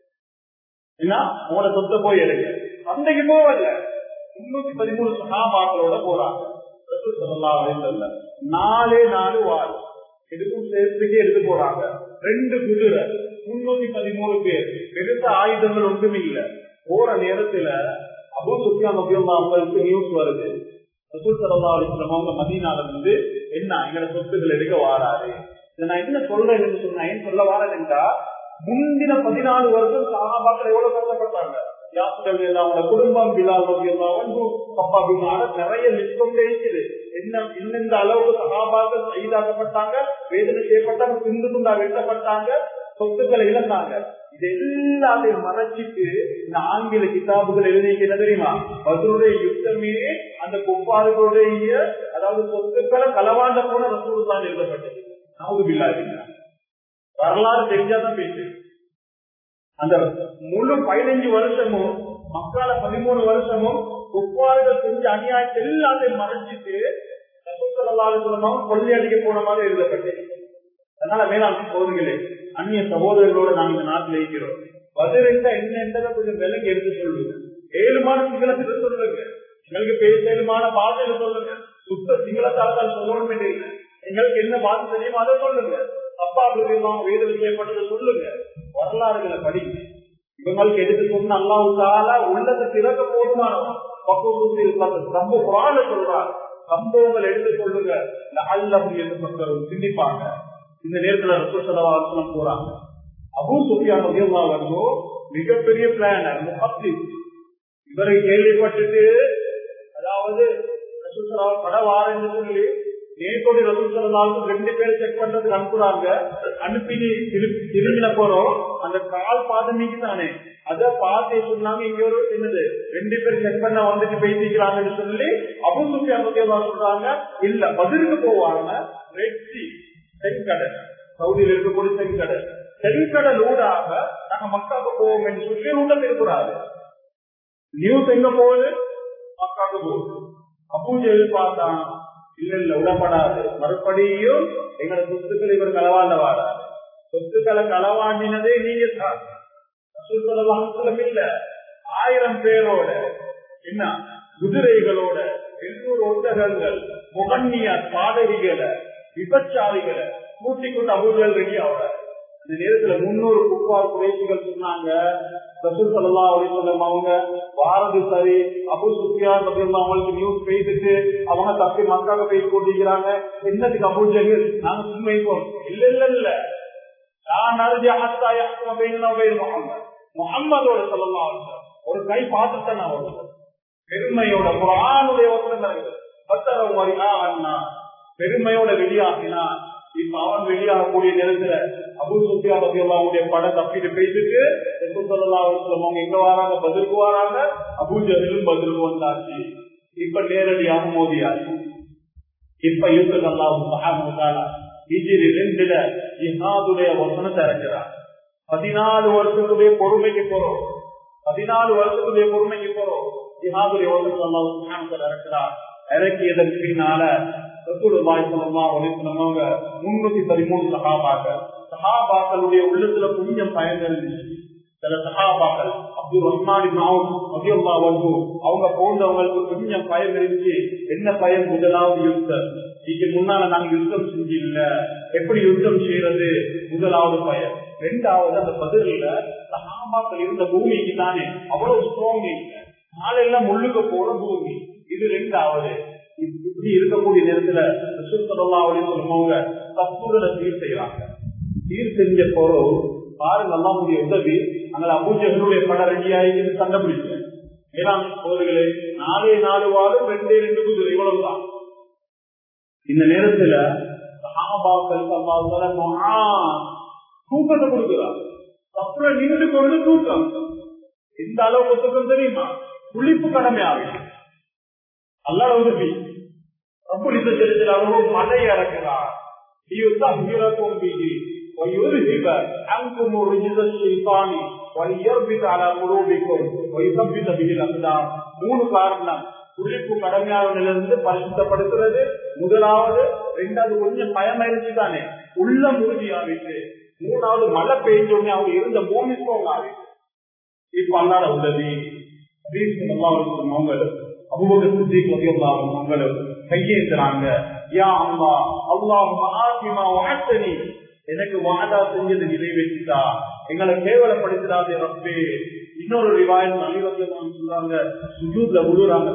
என்ன உங்களோட சொத்தை போய் எடுங்க சந்தைக்கு போவல முன்னூத்தி பதிமூணு சகாபாக்களோட போறாங்க ரசூல் ஸல்லல்லாஹு அலைஹி வஸல்லம். நாலே நாலு வாள் எதுக்கும் சேர்த்துக்கே எடுத்து போறாங்க ரெண்டு குதிரை முன்னூத்தி பதிமூணு பேர் பெருசா ஆயுதங்கள் ஒன்றும் இல்ல போற நேரத்துல அபூ சுஃபியான் ரலியல்லாஹு அவங்களுக்கு நியூஸ் வருது ரசூல் ஸல்லல்லாஹு அலைஹி வஸல்லம் அவங்க மதீனால இருந்து என்ன எங்களோட சொத்துக்கள் எடுக்க வாராரு இதை நான் என்ன சொல்றேன் என்று சொன்னா ஏன் சொல்ல வாரேன்டா முந்தின பதினாலு வருஷம் சகாபாக்கள் எவ்வளவு கஷ்டப்பட்டாங்க யாத்திரை எல்லாம் அவங்க குடும்பம் பிலால் ரவி எல்லாம் வந்து பப்பா பின்னால நிறைய லிஸ்டம் இருக்குது என்ன இன்னெந்த அளவுக்கு சகாபாக்கள் கைதாக்கப்பட்டாங்க வேதனை செய்யப்பட்டாங்க துண்டு துண்டா வெட்டப்பட்டாங்க சொத்துக்களை இழந்தாங்க இது எல்லாத்தையும் மறைச்சிட்டு இந்த ஆங்கில கிதாபுகள் எழுதிக்க என்ன தெரியுமா பதிலுடைய யுத்தமே அந்த குப்பாறுகளுடைய அதாவது சொத்துக்களை களவாண்ட போன ரசூல் தான் எழுதப்பட்டது நாவது பில்லாதீங்க வரலாறு தெரிஞ்சாதான் பேசு அந்த முழு பதினஞ்சு வருஷமும் மக்கால பதிமூணு வருஷமும் குப்பாறுகள் செஞ்ச அநியாயத்தை எல்லாத்தையும் மறைச்சிட்டு ரசூசல்லாலும் கொள்ளையடிக்க போன மாதிரி எழுதப்பட்டது அதனால மேலாண்மை சோதனைகளே அந்நிய சகோதரர்களோட நாங்க இந்த நாட்டில் இருக்கிறோம் பதிரெண்டா என்னன்றதை கொஞ்சம் விலகி எடுத்து சொல்லுங்க ஏழுமான சிங்களத்தில் சொல்லுங்க எங்களுக்கு பேச ஏழுமான பாதையில சொல்லுங்க சுத்த சிங்களத்தால் சொல்லணும் இல்லை எங்களுக்கு என்ன பாதை தெரியுமோ அதை சொல்லுங்க அப்பா பிரிவாங்க வேதனை செய்யப்பட்டதை சொல்லுங்க வரலாறுகளை படிங்க இவங்களுக்கு எடுத்து சொன்ன அல்லாவுக்கால உள்ளதை திறக்க போதுமானவன் பக்குவத்தில் சம்பவ குரான சொல்றார் சம்பவங்கள் எடுத்து சொல்லுங்க அல்லம் என்று மக்கள் சிந்திப்பாங்க இந்த நேரத்துல ரசூசலவாசனம் போறாங்க அபூ சுஃபியான் உதயமா வந்தோ மிகப்பெரிய பிளானர் முகத்தி இவரை கேள்விப்பட்டுட்டு அதாவது ரசூசலா பட வாரன்னு சொல்லி நேற்றோட ரசூசலாவுக்கு ரெண்டு பேர் செக் பண்றதுக்கு அனுப்புறாங்க அனுப்பி திரும்பின போறோம் அந்த கால் பாதம் நீக்கி தானே அத பார்த்து சொன்னாங்க இங்க ஒரு என்னது ரெண்டு பேர் செக் பண்ண வந்துட்டு பேசிக்கிறாங்கன்னு சொல்லி அபு சுஃபியான் உதயமா சொல்றாங்க இல்ல பதிலுக்கு போவாங்க ரெட்டி செங்கடல் சவுதியில் இருக்கக்கூடிய செங்கடல் செங்கடல் ஊடாக நாங்க மக்காவுக்கு போவோம் என்று சொல்லி உள்ள திருப்புறாரு நியூஸ் எங்க போகுது மக்காவுக்கு போகுது அபூஜல் பார்த்தான் இல்ல இல்ல விடப்படாது மறுபடியும் எங்களோட சொத்துக்கள் இவர் களவாண்ட வாடாது சொத்துக்களை களவாண்டினதே நீங்க தான் இல்ல ஆயிரம் பேரோட என்ன குதிரைகளோட எண்ணூறு ஒட்டகங்கள் முகன்னிய பாடகிகளை விபச்சாரிகளை கூட்டிக் கொண்டு அபூஜல் ரெடி ஆகிறார் அந்த நேரத்துல முன்னூறு குப்பார் குறைசிகள் சொன்னாங்க ரசூல் சல்லா அலிசல்லம் அவங்க வாரது சரி அபு சுஃபியான் அப்படின்னு அவங்களுக்கு நியூஸ் பெய்துட்டு அவங்க தப்பி மக்காக போய் கொண்டிருக்கிறாங்க என்னத்துக்கு அபு ஜஹீர் நாங்க சும்மைப்போம் இல்ல இல்ல இல்ல நான் அருதி அஹத்தா யஹ்கும பைனனா வ பைன முஹம்மத் முஹம்மதோட ஸல்லல்லாஹு அலைஹி வஸல்லம் ஒரு கை பார்த்துட்டு நான் வருவேன் பெருமையோட குர்ஆனுடைய வசனம் இருக்குது பத்தர வரியா அண்ணா பெருமையோட வெளியாகினா இப்ப அவன் வெளியாகக்கூடிய நேரத்துல அபு சுஃபியா ரலியல்லாஹுடைய படம் தப்பிட்டு போயிட்டு ரசூல் ஸல்லல்லாஹு அலைஹி வஸல்லம் அவங்க எங்க வராங்க பதிலுக்கு வராங்க அபூ ஜஹலும் பதிலுக்கு வந்தாச்சு இப்ப நேரடியாக மோதியாச்சு இப்ப யுத்தம் அல்லாஹ் சுப்ஹானஹு வ தஆலா ஹிஜ்ரி ரெண்டுல ஜிஹாதுடைய வசனத்தை இறக்கிறார் பதினாலு வருஷத்துடைய பொறுமைக்கு போறோம் பதினாலு வருஷத்துடைய பொறுமைக்கு போறோம் ஜிஹாதுடைய வசனத்தை அல்லாஹ் சுப்ஹானஹு வ தஆலா இறக்கிறார் இறக்கியதற்கு பின்னால முன்னூத்தி பதிமூணு சகாபாக்கள் சகாபாக்களுடைய உள்ளத்துல கொஞ்சம் பயங்கள் இருந்துச்சு சில சகாபாக்கள் அப்துல் ரஹ்மான் வந்து அவங்க போன்றவங்களுக்கு கொஞ்சம் பயம் இருந்துச்சு என்ன பயம் முதலாவது யுத்தம் இதுக்கு முன்னால நாங்க யுத்தம் செஞ்சு இல்ல எப்படி யுத்தம் செய்யறது முதலாவது பயம் ரெண்டாவது அந்த பதில சகாபாக்கள் இருந்த பூமிக்கு தானே அவ்வளவு ஸ்ட்ராங் இல்லை நாளெல்லாம் முள்ளுக்கு போற பூமி இது ரெண்டாவது இப்படி இருக்கக்கூடிய நேரத்துல சொல்லுவாங்க தப்புகளை சீர் செய்யறாங்க சீர் செஞ்ச போறோம் பாருங்க அல்லாமுடைய உதவி அங்கே அபூஜகளுடைய படம் ரெடி ஆகி சண்டை பிடிச்சேன் ஏழாம் சோதர்களே நாலே நாலு வாரம் ரெண்டே ரெண்டு குதிரை இவ்வளவுதான் இந்த நேரத்துல தூக்கத்தை கொடுக்கிறார் அப்புறம் நின்று கொண்டு தூக்கம் எந்த அளவுக்கு தூக்கம் தெரியுமா குளிப்பு கடமையாகும் அல்லாட உதவி ரப்புலித்த செலுத்தில் அவரும் மலை இறக்கிறார் ويذهب عنكم رجز الشيطان ويربط على قلوبكم ويثبت به الاقدام மூணு காரணம் குளிப்பு கடமையாவிலிருந்து பரிசுத்தப்படுத்துறது முதலாவது ரெண்டாவது கொஞ்சம் பயம் ஆயிடுச்சு தானே உள்ள உறுதியாவிட்டு மூணாவது மழை பெய்ஞ்சோடனே அவங்க இருந்த பூமி ஸ்ட்ராங் ஆகிட்டு இப்ப அல்லாட உதவி அவங்களும் அபுபக சித்திக் அவங்களும் கையேற்றுறாங்க யா அம்மா அல்லாஹ் எனக்கு வாதா செஞ்சது நிறைவேற்றிட்டா எங்களை கேவலப்படுத்திடாதே ரப்பே இன்னொரு ரிவாயன் அலிவத்தியமான சொல்றாங்க சுஜூத்ல விழுறாங்க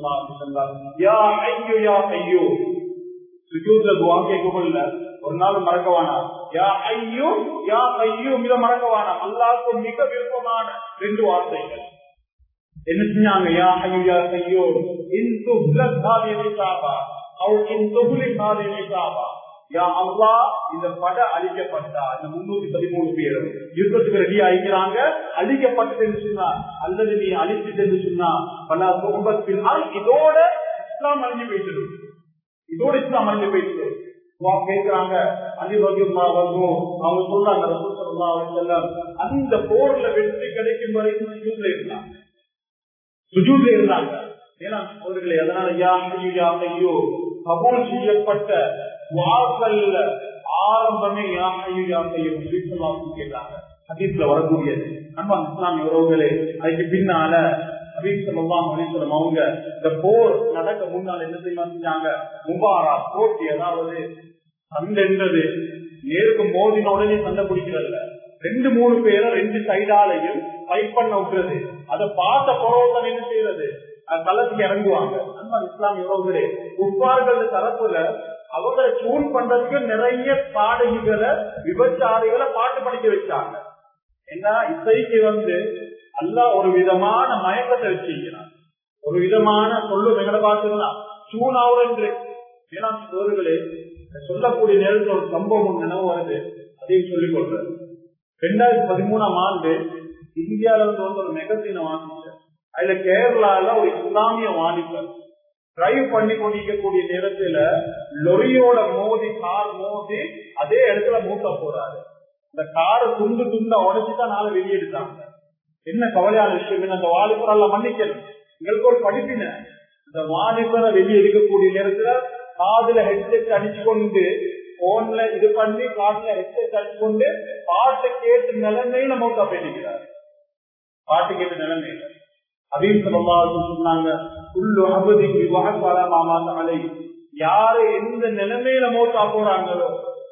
யா ஐயோ யா ஐயோ சுஜூத்ல துவா கேட்கல ஒரு நாள் மறக்கவானா யா ஐயோ யா ஐயோ மிக மறக்கவானா அல்லாவுக்கு மிக விருப்பமான ரெண்டு வார்த்தைகள் என்ன செஞ்சாங்க யா ஐயோ யா ஐயோ இன் துப்லத் ஹாதி நிசாபா அவ் இன் துப்லிக் ஹாதி நிசாபா யா அல்லா இந்த பட அழிக்கப்பட்டா இந்த முன்னூத்தி பதிமூணு பேர் யுத்தத்துக்கு ரெடி ஆகிக்கிறாங்க அழிக்கப்பட்டது சொன்னா அல்லது நீ அழிச்சிட்டு சொன்னா பல குடும்பத்தில் இதோட இஸ்லாம் அழிஞ்சு போயிட்டு இதோட இஸ்லாம் அழிஞ்சு போயிட்டு கேட்கிறாங்க அதிபகியமா வரும் அவங்க சொல்றாங்க அந்த போர்ல வெற்றி கிடைக்கும் வரைக்கும் சுஜூட்ல இருந்தாங்க சுஜூட்ல இருந்தாங்க ஏன்னா அவர்களை அதனால யா ஐயோ யா ஐயோ கபூல் செய்யப்பட்ட வாசல்ல ஆரம்பமே யா ஐயோ யா ஐயோ கேட்டாங்க ஹதீஸ்ல வரக்கூடியது நம்ம இஸ்லாமிய உறவுகளே அதுக்கு பின்னால அவங்க இந்த போர் நடக்க முன்னால் என்ன செய்ய செஞ்சாங்க முபாரா போட்டி அதாவது சண்டைன்றது நேருக்கு மோதின உடனே சண்டை பிடிக்கிறதுல ரெண்டு மூணு பேரை ரெண்டு சைடாலையும் ஃபைட் பண்ண விட்டுறது அதை பார்த்த பொறவுதான் என்ன செய்யறது களத்துக்கு இறங்குவாங்க அந்த இஸ்லாமிய உறவுகளே உப்பார்கள் தரப்புல அவங்களை சூன் பண்றதுக்கு நிறைய பாடகிகளை விபச்சாரிகளை பாட்டு படிக்க வச்சாங்க ஏன்னா இசைக்கு வந்து அல்ல ஒரு விதமான மயக்கத்தை வச்சிருக்கிறான் ஒரு விதமான சொல்லு எங்களை பார்த்துக்கலாம் சூனாவது ஏன்னா சோறுகளே சொல்லக்கூடிய நேரத்தில் ஒரு சம்பவம் நினைவு வருது அதையும் சொல்லிக் கொள்றது ரெண்டாயிரத்தி பதிமூணாம் ஆண்டு இந்தியாவில இருந்து வந்து ஒரு மெகசின வாங்கிச்சு அதுல கேரளால ஒரு இஸ்லாமிய வாணிபர் டிரைவ் பண்ணி கொண்டிருக்கக்கூடிய நேரத்துல லொரியோட மோதி கார் மோதி அதே இடத்துல மூட்ட போறாரு இந்த காரை துண்டு துண்டா உடச்சுதான் நாளை வெளியெடுத்தாங்க என்ன கவலையான விஷயம் அந்த வாலிபரால மன்னிக்கணும் எங்களுக்கு ஒரு படிப்பின இந்த வாலிபரை வெளியே எடுக்கக்கூடிய நேரத்துல காதுல ஹெட்செட் அடிச்சு கொண்டு போன்ல இது பண்ணி காட்டுல ஹெட்செட் அடிச்சு கொண்டு பாட்டு கேட்டு நிலைமையில மௌத்தா போயிருக்கிறார் பாட்டு கேட்டு நிலைமையில அப்படின்னு சொன்னாங்க உள்ளு அபதிக்கு வாக்காள மாமா தலை யாரு எந்த நிலைமையில மௌத்தா போறாங்களோ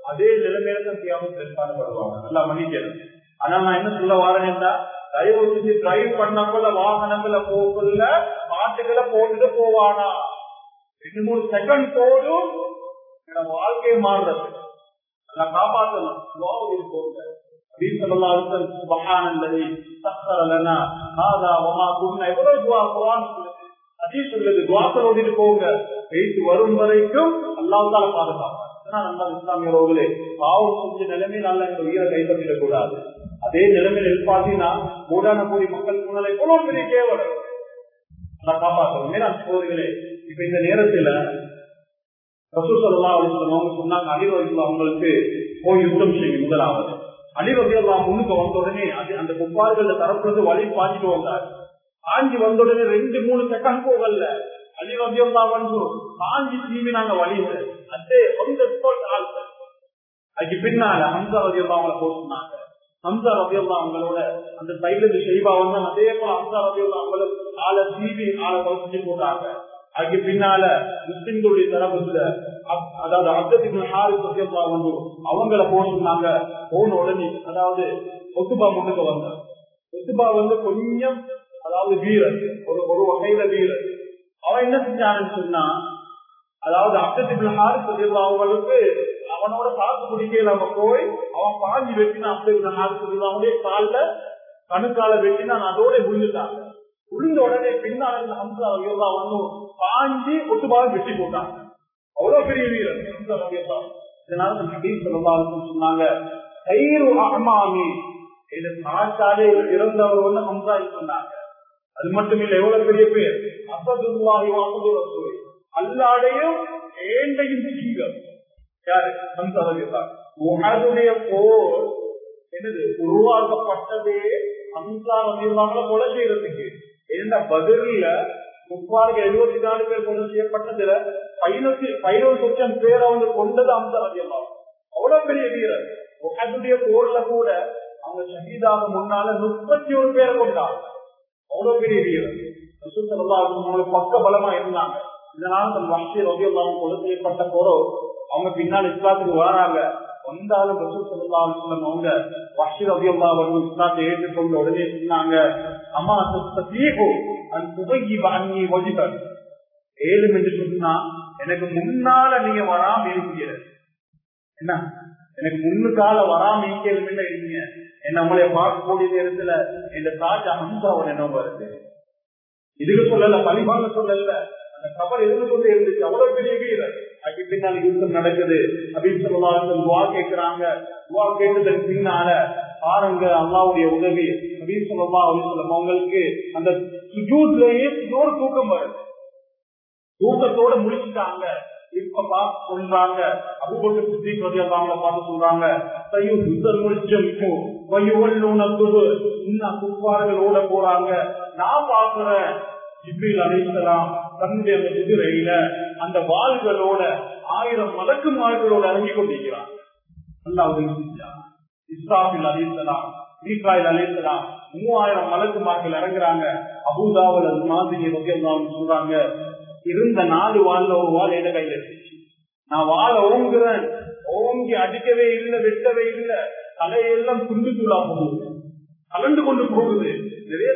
அதே நிலைமையில தான் தியாகம் செயல்பாடுபடுவாங்க நல்லா மன்னிக்கணும் ஆனா நான் என்ன சொல்ல வரேன்னா தயவு செஞ்சு டிரைவ் பண்ணக்குள்ள வாகனங்களை போக்குள்ள பாட்டுகளை போட்டுட்டு போவானா ரெண்டு மூணு செகண்ட் போடும் என்னோட வாழ்க்கையை மாறுறது நல்லா காப்பாற்றணும் துவாவுக்கு போங்க அப்படின்னு சொல்லலாம் சுபஹான் அல்லது சக்கர லனா ஹாதா வமா குன்னா எவ்வளவு துவா குர்ஆன் சொல்லுது அதே சொல்லுது துவாக்கள் ஓடிட்டு போங்க பேசி வரும் வரைக்கும் அல்லாஹ்தால பாதுகாப்பார் நம்ம இஸ்லாமியர்களே பாவம் செஞ்ச நிலைமையில் அல்ல இந்த உயிரை கைப்பற்றிடக் கூடாது அதே நிலைமையில் எழுப்பாட்டினா மூடான கூடி மக்கள் முன்னால எவ்வளவு பெரிய கேவலம் நல்லா காப்பாற்றணும் மேலாம் சோதரிகளே இப்ப இந்த நேரத்துல ரசூசல்லா அவங்க சொன்னாங்க அலிவர்கள் அவங்களுக்கு போய் யுத்தம் செய்யும் முதலாவது அலிவர்கள் முன்னுக்கு வந்த உடனே அது அந்த குப்பார்கள் தரப்புல இருந்து வழி பாஞ்சிட்டு வந்தார் பாஞ்சி வந்த உடனே ரெண்டு மூணு செகண்ட் போகல அலிவர்கள் வந்து பாஞ்சி திரும்பி நாங்க வழியில அதே அந்த ஸ்பாட் ஆள்கள் அதுக்கு பின்னால ஹம்சா ரதியல்லா அவங்கள போட்டுனாங்க ஹம்சா ரதியல்லா அவங்களோட அந்த சைடுல இருந்து ஷெய்பா வந்து அதே போல ஹம்சா ரதியல்லா அவங்களும் ஆளை தீவி ஆளை வச்சு போட்டாங்க அதுக்கு பின்னால முஸ்லிம்களுடைய தரப்புல அதாவது அப்தத்தின் ஹாரிஸ் ரதியல்லா வந்து அவங்கள போட்டுனாங்க போன உடனே அதாவது ஒத்துபா முன்னுக்கு வந்தார் ஒத்துபா வந்து கொஞ்சம் அதாவது வீரர் ஒரு ஒரு வகையில வீரர் அவன் என்ன செஞ்சான்னு சொன்னா அதாவது அப்தத்தின் ஹாரிஸ் ரதியல்லா அவங்களுக்கு அவனோட காசு குடிக்க நம்ம போய் அவன் பாஞ்சி வெட்டினா அப்தத்தின் ஹாரிஸ் ரதியல்லா அவனுடைய கால்ல கணுக்கால வெட்டினா அதோட விழுந்துட்டாங்க விழுந்த உடனே பின்னால் இருந்த ஹம்சா ரவியல்லா வந்து பாஞ்சி ஒட்டுபாக வெட்டி போட்டாங்க அவ்வளவு பெரிய வீரர் ஹம்சா ரவியல்லா இதனால ஹபீப் சொல்லலாம் சொன்னாங்க கயிறு அமாமி இது சாச்சாலே இறந்தவர் ஒண்ணு ஹம்சா சொன்னாங்க அது மட்டும் இல்ல எவ்வளவு பெரிய பேர் அசதுல்லாஹி வாசது ரசூல் அல்லாடையும் ஏண்டையும் சிங்கம் யாரு ஹம்சா ரவியல்லா உஹதுடைய போர் என்னது உருவாக்கப்பட்டதே ஹம்சா ரவியல்லாங்களை கொலை செய்யறதுக்கு இந்த பதில முப்பாருக்கு எழுபத்தி நாலு பேர் கொண்டு செய்யப்பட்டதுல பதினொத்தி பதினோரு லட்சம் பேரை வந்து கொண்டது அந்த ரவியல்லாம் அவ்வளவு பெரிய வீரர் உகதுடைய போர்ல கூட அவங்க ஷஹீதாக முன்னால முப்பத்தி ஒரு பேரை கொண்டாங்க அவ்வளவு பெரிய வீரர் அவங்களுக்கு பக்க பலமா இருந்தாங்க இதனால தன் வஷி ரவியல்லாம் கொலை செய்யப்பட்ட போறோ அவங்க பின்னால் இஸ்லாத்துக்கு வராங்க வந்தாலும் ரசூல் சல்லா அலுவலம் அவங்க வஷி ரவியல்லா வந்து இஸ்லாத்தை ஏற்றுக்கொண்டு உடனே சொன்னாங்க அம்மா தீகோ அந்த துவங்கி வாங்கி வஜிபன் ஏழும் என்று சொன்னா எனக்கு முன்னால நீங்க வராம இருக்கிற என்ன எனக்கு முன்னுக்கால வராம இருக்கலும் இல்ல இருக்கீங்க என்ன நம்மளை பார்க்கக்கூடிய நேரத்துல இந்த தாஜா ஹம்சாவோட என்ன வருது இதுக்கு சொல்லல பழிபாங்க சொல்லல அந்த கபர் இருந்து கொண்டு இருந்துச்சு அவ்வளவு பெரிய வீரர் அதுக்கு பின்னால் யுத்தம் நடக்குது அப்படின்னு சொல்லலாம் துவா கேட்கிறாங்க துவா கேட்டதற்கு பின்னால பாருங்க அல்லாவுடைய உதவி அப்படின்னு சொல்லலாம் அப்படின்னு சொல்லம் அவங்களுக்கு அந்த சுஜூட்லயே இன்னொரு தூக்கம் வருது தூக்கத்தோட முடிச்சுட்டாங்க இப்ப பார்த்து சொல்றாங்க அபுபக்கு சுத்தி சொல்லி அவங்கள பார்த்து சொல்றாங்க தையு யுத்தம் முடிச்சம் இப்போ வயுவல்லூனத்துவு இன்னும் குப்பார்களோட போறாங்க நான் பாக்குறேன் ஜிப்ரில் அழைக்கலாம் தன்னுடைய அந்த குதிரையில அந்த வாள்களோட ஆயிரம் மலக்கு மார்களோட இறங்கி கொண்டிருக்கிறான் நல்லா உதவி செஞ்சான் இஸ்ராபில் அழைத்தலாம் மீகாயில் அழைத்தலாம் மூவாயிரம் மலக்குமார்கள் இறங்குறாங்க அபுதாவில் அது மாதிரி வகையெல்லாம் சொல்றாங்க இருந்த நாலு வாழ்ல ஒரு வாழ் என கையில இருந்துச்சு நான் வாழ ஓங்குறேன் ஓங்கி அடிக்கவே இல்லை வெட்டவே இல்லை தலையெல்லாம் துண்டு துள்ளா போகுது கலந்து கொண்டு போகுது நிறைய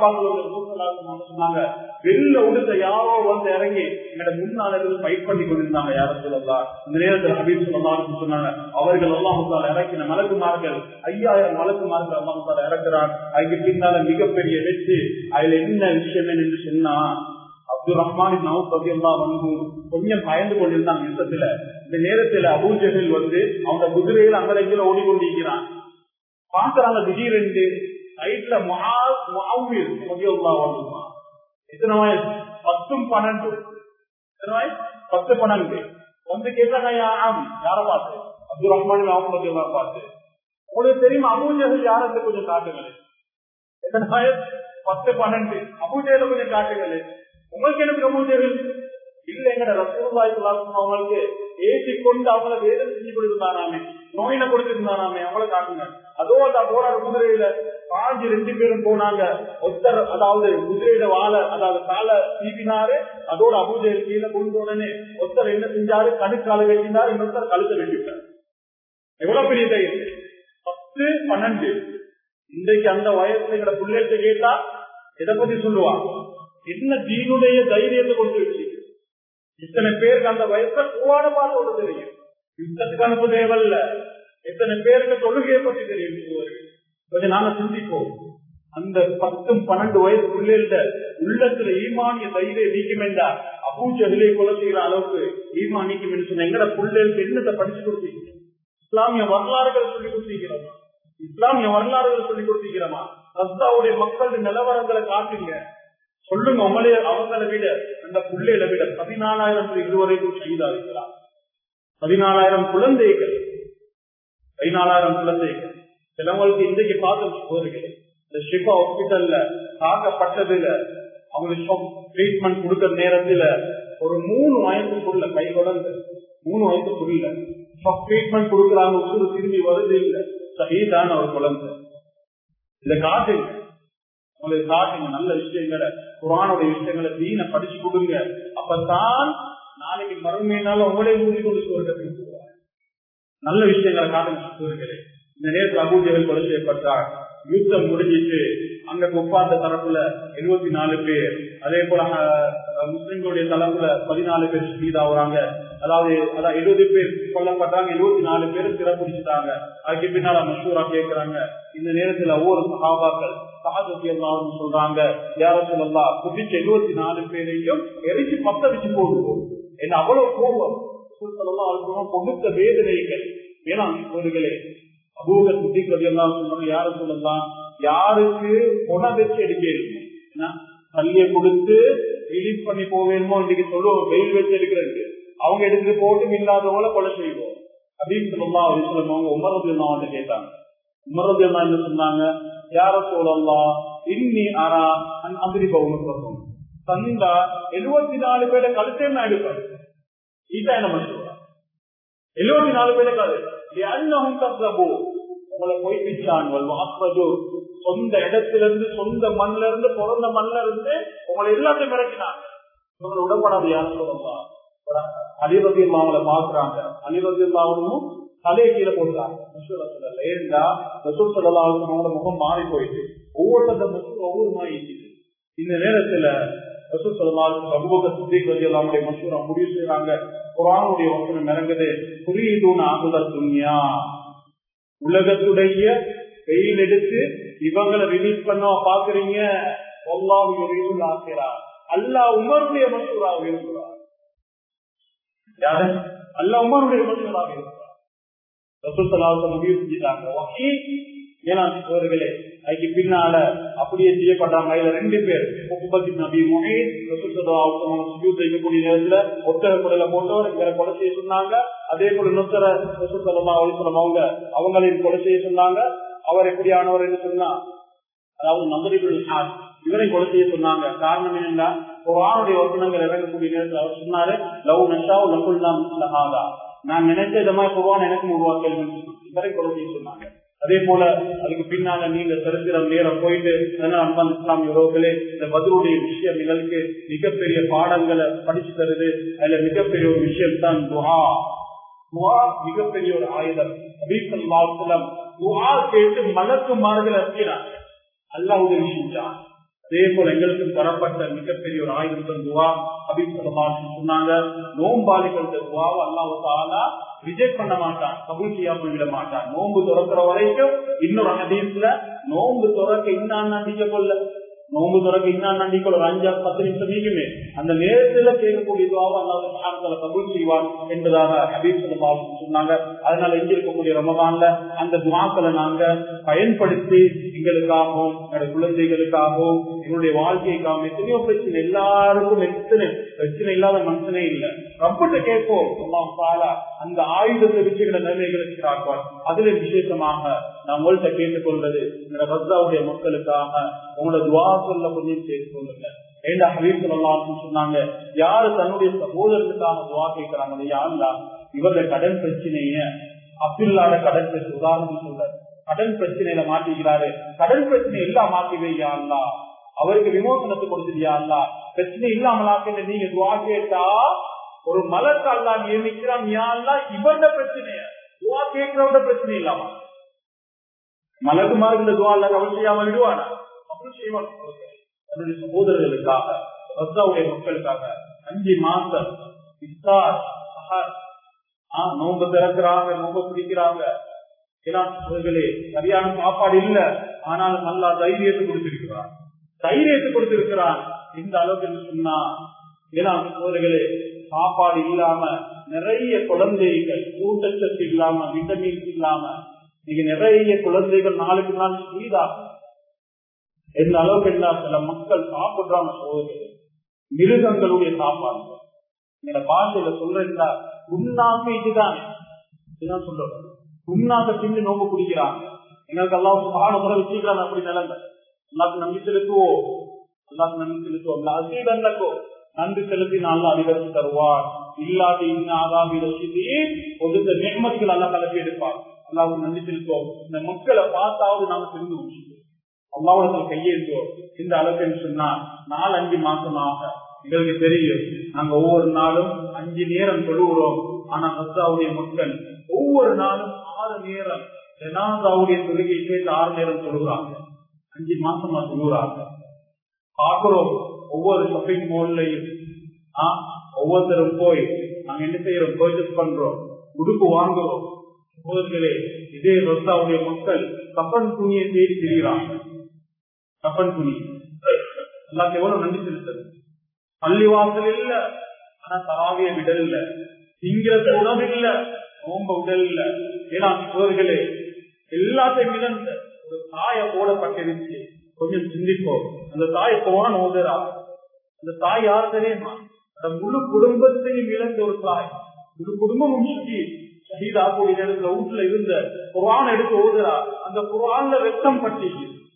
சகாபாக்கள் சொன்னாங்க வெளில உடுத்த யாரோ வந்து இறங்கி எங்கட முன்னால இருந்து ஃபைட் பண்ணி கொண்டிருந்தாங்க யாரும் சொல்லலாம் இந்த நேரத்தில் ஹபீப் சொல்லலாம் சொன்னாங்க அவர்கள் அல்லாஹால இறக்கின மலக்குமார்கள் ஐயாயிரம் மலக்குமார்கள் அல்லாஹால இறக்குறான் அதுக்கு பின்னால மிகப்பெரிய வெற்றி அதுல என்ன விஷயம் என்று சொன்னா அப்துல் ரஹ்மான் வந்து கொஞ்சம் பயந்து கொண்டிருந்தாங்க யுத்தத்துல இந்த நேரத்துல அபூஜகில் வந்து அவங்க குதிரையில் அங்கலைகள் ஓடிக்கொண்டிருக்கிறான் பாக்குறாங்க திடீரென்று சைட்ல எத்தனை வயசு பத்தும் பன்னெண்டு எத்தனை வயசு பத்து பன்னெண்டு வந்து கேட்டாங்க யார பார்த்து அப்துல் ரஹ்மான் அவங்க பார்த்து உங்களுக்கு தெரியுமா அபூஜகல் யாருக்கு கொஞ்சம் காட்டுங்களேன் எத்தனை வயசு பத்து பன்னெண்டு அபூஜையில கொஞ்சம் காட்டுங்களேன் உங்களுக்கு எனக்கு அபூஜகல் இல்ல எங்கட ரசூல்லாய் அவங்களுக்கு ஏற்றி கொண்டு அவங்கள வேதம் செஞ்சு கொடுத்திருந்தாராமே நோயின கொடுத்திருந்தாராமே அவங்கள காட்டுங்க அதோ அந்த போராட குதிரையில பாஞ்சு ரெண்டு பேரும் போனாங்க ஒத்தர் அதாவது குதிரையில வாழ அதாவது கால தீவினாரு அதோட அபூஜையில் கீழே கொண்டு உடனே ஒத்தர் என்ன செஞ்சாரு கணுக்கால வெட்டினாரு இன்னொருத்தர் கழுத்தை வெட்டிவிட்டார் எவ்வளவு பெரிய தைரியம் பத்து பன்னெண்டு இன்றைக்கு அந்த வயசுல எங்களை பிள்ளைகிட்ட கேட்டா எதை பத்தி சொல்லுவான் என்ன தீனுடைய தைரியத்தை கொண்டு வச்சு இத்தனை பேருக்கு அந்த வயசுல குவாட பார்த்து ஒன்று தெரியும் யுத்தத்துக்கு அனுப்ப தேவையில்ல எத்தனை பேருக்கு தொழுகையை பத்தி தெரியும் கொஞ்சம் நாங்க சிந்திப்போம் அந்த பத்தும் பன்னெண்டு வயசு பிள்ளைகிட்ட உள்ளத்துல ஈமானிய தைரியம் நீக்கும் என்றா அபூஜகிலே கொலை செய்யற அளவுக்கு ஈமான் நீக்கும் என்று சொன்ன எங்கட பிள்ளைகளுக்கு என்னத்தை படிச்சு கொடுத்தீங்க இஸ்லாமிய வரலாறுகளை சொல்லி கொடுத்தீங்கிறோமா இஸ்லாமிய வரலாறுகளை சொல்லி கொடுத்தீங்கிறோமா ரஸ்தாவுடைய மக்களுடைய நிலவரங்களை காட்டுங்க சொல்லுங்க உங்களே அவங்களை விட அந்த பிள்ளைகளை விட பதினாலாயிரம் இதுவரைக்கும் செய்தாருக்கிறார் பதினாலாயிரம் குழந்தைகள் பதினாலாயிரம் குழந்தைகள் சிலவங்களுக்கு இன்றைக்கு பார்த்து போறீங்க இந்த ஷிபா ஹாஸ்பிட்டல்ல தாக்கப்பட்டதுல அவங்களுக்கு ட்ரீட்மெண்ட் கொடுக்கற நேரத்துல ஒரு மூணு வயசுக்குள்ள கை குழந்தை மூணு வயசுக்குள்ள ட்ரீட்மெண்ட் கொடுக்குறாங்க உசுறு திரும்பி வருது இல்ல சகிதான ஒரு குழந்தை இதை காட்டுங்க உங்களுக்கு காட்டுங்க நல்ல விஷயங்களை குரானுடைய விஷயங்களை தீன படிச்சு கொடுங்க அப்பதான் நாளைக்கு மறுமையினால உங்களே ஊதி கொண்டு சுவர்க்கத்துக்கு போவாங்க நல்ல விஷயங்களை காட்டுங்க சூர்களே இந்த நேரத்தில் அபூஜைகள் கொலை செய்யப்பட்டார் யுத்தம் முடிஞ்சிட்டு அங்க ஒப்பாந்த தரப்புல எழுபத்தி நாலு பேர் அதே போல முஸ்லிம்களுடைய தரப்புல பதினாலு பேர் ஷீதாவுறாங்க அதாவது அதாவது எழுபது பேர் கொல்லப்பட்டாங்க எழுபத்தி நாலு பேர் சிறப்பிடிச்சிட்டாங்க அதுக்கு பின்னால மஷூரா கேட்கிறாங்க இந்த நேரத்துல ஒவ்வொரு சகாபாக்கள் சகாஜி எல்லாம் சொல்றாங்க யார சொல்லலாம் குதிச்ச எழுபத்தி நாலு பேரையும் எரிச்சு பத்த வச்சு போடுவோம் என்ன அவ்வளவு கோபம் கொடுத்த வேதனைகள் ஏன்னா அவர்களே அபூக சுத்திக்கிறது எல்லாம் சொல்றாங்க யார சொல்லலாம் யாருக்கு பொண வச்சு எடுக்க பள்ளிய கொடுத்து ரிலீஸ் பண்ணி போவேணுமோ இன்னைக்கு சொல்லுவோம் வெயில் வச்சு எடுக்கிறது அவங்க எடுத்துட்டு போட்டும் இல்லாதவங்கள கொலை செய்வோம் அப்படின்னு சொல்லலாம் அப்படின்னு சொல்லுவாங்க உமரது அவங்க கேட்டாங்க உமரது என்ன சொன்னாங்க யார சொல்லலாம் இன்னி அரா அந்திரி பவுனுக்கு தந்தா எழுபத்தி நாலு பேரை கழுத்தே நான் எடுப்பேன் இதான் என்ன சொல்றாங்க எழுபத்தி நாலு பேரை கழுத்து உங்களை போய் பிச்சான்கள் வாஸ்வஜோ சொந்த இடத்துல இருந்து சொந்த மண்ல இருந்து பிறந்த மண்ல இருந்து உங்களை எல்லாத்தையும் மிரட்டினாங்க உங்களை உடம்படாது யாரும் சொல்லலாம் அலிபதி அவங்கள பாக்குறாங்க அலிபதி அல்லாவும் தலையை கீழே போட்டாங்க ஏண்டா ரசூல் சொல்லலாம் அவங்களோட முகம் மாறி போயிட்டு ஒவ்வொருத்த முகம் ஒவ்வொரு மாதிரி இந்த நேரத்துல ரசூல் சொல்லலாம் சமூக சித்திக் ரஜி அல்லாமுடைய மசூரா முடிவு செய்யறாங்க குரானுடைய வசனம் இறங்குது குறியீதூன் ஆகுத துன்யா உலகத்துடைய வெயில் எடுத்து இவங்களை ரிலீஸ் பண்ண பாக்குறீங்க ஆசிரா அல்லா உமருடைய மசூராக இருக்கிறார் யாரு அல்ல உமருடைய மசூராக இருக்கிறார் ரசூசலாவுக்கு முடிவு செஞ்சுட்டாங்க அவர்களே அதுக்கு பின்னால அப்படியே செய்யப்பட்டாங்க அதுல ரெண்டு பேர் முப்பத்தி நபி முகேஷ் செய்யக்கூடிய நேரத்துல ஒத்தர குடல போட்டவர் இவரை கொலை செய்ய சொன்னாங்க அதே போல இன்னொருத்தர ரசூசலமா அலிசலம் அவங்க அவங்களையும் கொலை செய்ய சொன்னாங்க அவர் எப்படியானவர் என்று சொன்னா அதாவது நம்பரிகள் இவரை கொலை செய்ய சொன்னாங்க காரணம் என்னன்னா குரானுடைய வசனங்கள் இறங்கக்கூடிய நேரத்தில் அவர் சொன்னாரு லவ் நஷா லகுல் நாம் நான் நினைச்ச விதமா குரான் எனக்கு உருவாக்கல் இவரை கொலை செய்ய சொன்னாங்க அதே போல அதுக்கு பின்னால நீங்க சரித்திரம் நேரம் போயிட்டு அன்பான் இஸ்லாமிய உறவுகளே இந்த பதிலுடைய விஷயம் எங்களுக்கு மிகப்பெரிய பாடங்களை படிச்சு தருது அதுல மிகப்பெரிய ஒரு விஷயம் தான் துஹா துஹா மிகப்பெரிய ஒரு ஆயுதம் அபீசல்லாம் துஹா கேட்டு மலக்கு மாறுகள் இருக்கிறாங்க அல்லா உதவி செஞ்சான் அதே போல எங்களுக்கு தரப்பட்ட மிகப்பெரிய ஒரு ஆயுதம் தான் துவா அபிசல்லாம் சொன்னாங்க நோம்பாளிகள் துவாவை அல்லாவுக்காலா ரிஜெக்ட் பண்ண மாட்டான் கபூல் செய்யாம விட மாட்டான் நோன்பு துறக்கிற வரைக்கும் இன்னொரு ஹதீஸ்ல நோன்பு துறக்க இன்னான் நம்பிக்கை கொள்ள நோன்பு துறக்க இன்னான் நம்பிக்கை ஒரு அஞ்சு பத்து நிமிஷம் நீக்குமே அந்த நேரத்துல கேட்கக்கூடிய துவாவை அல்லாத கபூல் செய்வான் என்பதாக ஹபீப் சொன்னாங்க அதனால இங்க இருக்கக்கூடிய ரமதான்ல அந்த துவாக்களை நாங்க பயன்படுத்தி எங்களுக்காகவும் என்னுடைய குழந்தைகளுக்காகவும் என்னுடைய வாழ்க்கைக்காகவும் எத்தனையோ பிரச்சனை எல்லாருக்கும் எத்தனை பிரச்சனை இல்லாத மனுஷனே இல்லை ரப்பிட்ட கேட்போம் அந்த ஆயுதத்தை வச்சுக்கிற நிலைமைகளுக்கு காட்டுவார் அதுல விசேஷமாக நான் உங்கள்கிட்ட கேட்டுக்கொள்வது இந்த ரத்தாவுடைய மக்களுக்காக உங்களோட துவா சொல்ல கொஞ்சம் சேர்த்து கொள்ளுங்க ஏண்டா ஹபீப் சொல்லலாம் சொன்னாங்க யாரு தன்னுடைய சகோதரத்துக்காக துவா கேட்கிறாங்க யாருலா இவருடைய கடன் பிரச்சனைய அப்துல்லாட கடன் பிரச்சனை உதாரணம் சொல்ற கடன் பிரச்சனையில மாட்டிக்கிறாரு கடன் பிரச்சனை எல்லாம் மாட்டிவே யாருலா அவருக்கு விமோசனத்தை கொடுத்துட்டு யாருலா பிரச்சனை இல்லாமலாக்க நீங்க துவா கேட்டா ஒரு மலத்தை அல்லா நியமிக்கிறான் யாருலா இவருடைய பிரச்சனைய துவா கேட்கிறவங்க பிரச்சனை இல்லாம மலகுமார் இந்த துவா அல்ல கவல் செய்யாம விடுவானா அப்படி செய்வான் தன்னுடைய சகோதரர்களுக்காக ரத்தாவுடைய மக்களுக்காக அஞ்சு மாசம் இஃப்தார் சஹர் நோன்பு திறக்கிறாங்க நோன்பு பிடிக்கிறாங்க இளர்களே சரியான சாப்பாடு இல்ல ஆனால் நல்லா தைரியத்தை கொடுத்திருக்கிறான் தைரியத்தை கொடுத்திருக்கிறான் இந்த அளவுக்கு சொன்னா இளம் சோதர்களே சாப்பாடு இல்லாம நிறைய குழந்தைகள் ஊட்டச்சத்து இல்லாம விட்டமின்ஸ் இல்லாம நீங்க நிறைய குழந்தைகள் நாளுக்கு நாள் சீதாகும் எந்த அளவுக்கு என்ன சில மக்கள் சாப்பிடுறாங்க சோதனைகள் மிருகங்களுடைய சாப்பாடு எங்க பாஷையில சொல்றா உண்ணாம இதுதானே இதுதான் சொல்றோம் உண்ணாக்க பின்னு நோம்பு குடிக்கிறாங்க எங்களுக்கு எல்லாம் சுகான முறை வச்சுக்கிறாங்க அப்படி நிலைமை எல்லாத்துக்கும் நம்பி செலுத்துவோம் எல்லாத்துக்கும் நம்பி செலுத்துவோம் அசீதன்னக்கோ நன்றி செலுத்தி நல்லா அதிகரித்து தருவார் இல்லாத இன்னும் ஆகாமி ரசித்தி கொடுத்த நியமத்துகள் எல்லாம் கலப்பி எடுப்பார் எல்லாருக்கும் நன்றி செலுத்துவோம் இந்த மக்களை பார்த்தாவது நாம தெரிந்து வச்சுக்கோம் அல்லாவிடத்தில் கையேற்றுவோம் இந்த அளவுக்கு சொன்னா நாலு அஞ்சு மாசமாக எங்களுக்கு தெரியும் நாங்க ஒவ்வொரு நாளும் அஞ்சு நேரம் தொழுகிறோம் ஆனா மத்தாவுடைய மக்கள் ஒவ்வொரு நாளும் ஆறு நேரம் ஜனாதாவுடைய தொழுகை சேர்த்து ஆறு நேரம் தொழுகிறாங்க அஞ்சு மாசமா தொழுகிறாங்க பாக்குறோம் ஒவ்வொரு ஷாப்பிங் மால்லையும் ஒவ்வொருத்தரும் போய் நாங்க என்ன செய்யறோம் பர்ச்சேஸ் பண்றோம் உடுப்பு வாங்குறோம் சகோதரர்களே இதே ரத்தாவுடைய மக்கள் கப்பன் துணியை தேடி திரிகிறாங்க கப்பன் துணி எல்லாத்தையும் எவ்வளவு நன்றி செலுத்தது பள்ளிவாசல் இல்ல ஆனா தராவிய விடல் இல்ல திங்கிறது உணவு இல்ல நோம்ப உடல் இல்ல ஏன்னா சோர்களே எல்லாத்தையும் இழந்த ஒரு தாய போடப்பட்டிருந்துச்சு கொஞ்சம் சிந்திப்போம் அந்த தாய் போன ஓதரா அந்த தாய் யார் தெரியுமா அந்த முழு குடும்பத்தையும் இழந்த ஒரு தாய் முழு குடும்பமும் சுற்றி ஷஹீதா கூடிய நேரத்துல வீட்டுல இருந்த குரான் எடுத்து ஓதுறா அந்த குரான்ல வெத்தம் பட்டி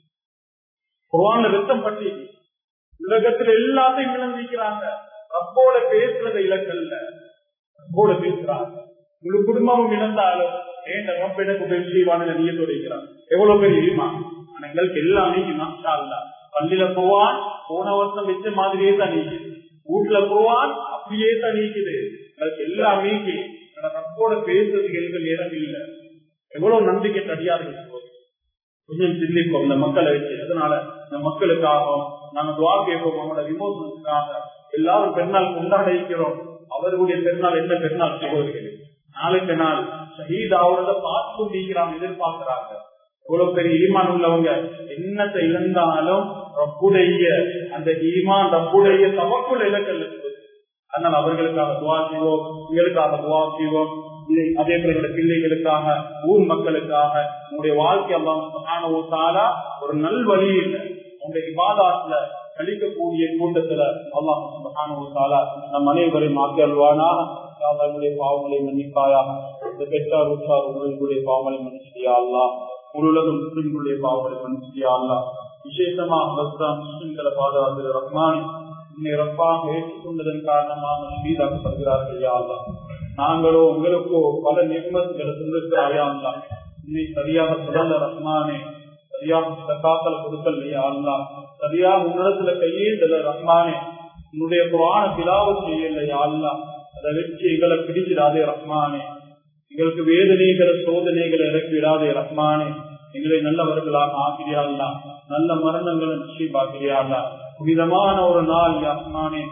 குரான்ல வெத்தம் பட்டி உலகத்துல எல்லாத்தையும் இழந்திருக்கிறாங்க ரப்போட பேசுறத இலக்கல்ல ரப்போட பேசுறாங்க முழு குடும்பமும் இழந்தாலும் ஏன் ரப்ப எனக்கு உதவி செய்வான்னு நீய துடைக்கிறான் எவ்வளவு பேர் இருமா ஆனா எங்களுக்கு எல்லாமே மாஷா அல்ல பள்ளியில போவான் போன வருஷம் வச்ச மாதிரியே தான் நீக்குது வீட்டுல போவான் அப்படியே தான் நீக்குது எங்களுக்கு எல்லாமே ரப்போட பேசுறதுக்கு எங்களுக்கு நேரம் இல்லை எவ்வளவு நம்பிக்கை தடியார்கள் கொஞ்சம் சிந்திப்போம் இந்த மக்களை வச்சு அதனால இந்த மக்களுக்காகவும் நாங்க துவா கேட்போம் அவங்களோட விமோசனத்துக்காக எல்லாரும் பெருநாள் கொண்டாட இருக்கிறோம் அவர்களுடைய பெருநாள் என்ன பெருநாள் சகோதரிகள் நாளுக்கு நாள் ஷஹீத் அவரோட பார்த்து கொண்டிருக்கிறாங்க எதிர்பார்க்கிறாங்க இவ்வளவு பெரிய ஈமான் உள்ளவங்க என்னத்தை இழந்தாலும் ரப்புடைய அந்த ஈமான் ரப்புடைய தவக்குள் இலக்கல் அதனால் அவர்களுக்காக துவா செய்வோம் எங்களுக்காக துவா செய்வோம் அதே போல எங்களுடைய பிள்ளைகளுக்காக ஊர் மக்களுக்காக உங்களுடைய வாழ்க்கை எல்லாம் ஒரு நல் வழியில் உங்களுடைய விவாதத்துல கழிக்கக்கூடிய கூட்டத்துல அல்லாஹ் சுபகான நம் அனைவரையும் ஆக்கல்வானா அவர்களுடைய பாவங்களை மன்னிப்பாயா இந்த பெற்றார் உற்றார் உங்களுடைய பாவங்களை மன்னிச்சியா அல்லா உலகம் முஸ்லிம்களுடைய பாவங்களை மன்னிச்சியா அல்லா விசேஷமாக முஸ்லிம்களை பாதுகாத்து ரஹ்மான் உன்னை ரப்பாக ஏற்றுக்கொண்டதன் காரணமாக மீதாக்கப்படுகிறார்கள் யாழ்லா நாங்களோ உங்களுக்கோ பல நிர்மத்துகளை சொல்லிருக்கிறாயா அல்லா உன்னை சரியாக சுதந்த ரஹ்மானே சரியாக சக்காக்கள் கொடுக்கலையா அல்லா சரியாக உன்னிடத்துல கையேந்தல ரஹ்மானே உன்னுடைய புராண பிலாவை செய்யலையா அல்லா அதை வச்சு எங்களை பிடிச்சிடாதே ரஹ்மானே எங்களுக்கு வேதனைகளை சோதனைகளை இறக்கி விடாதே ரஹ்மானே எங்களை நல்லவர்களாக ஆக்கிறியா நல்ல மரணங்களை நிச்சயமாக்கிறியா புனிதமான ஒரு நாள் ரஹ்மானே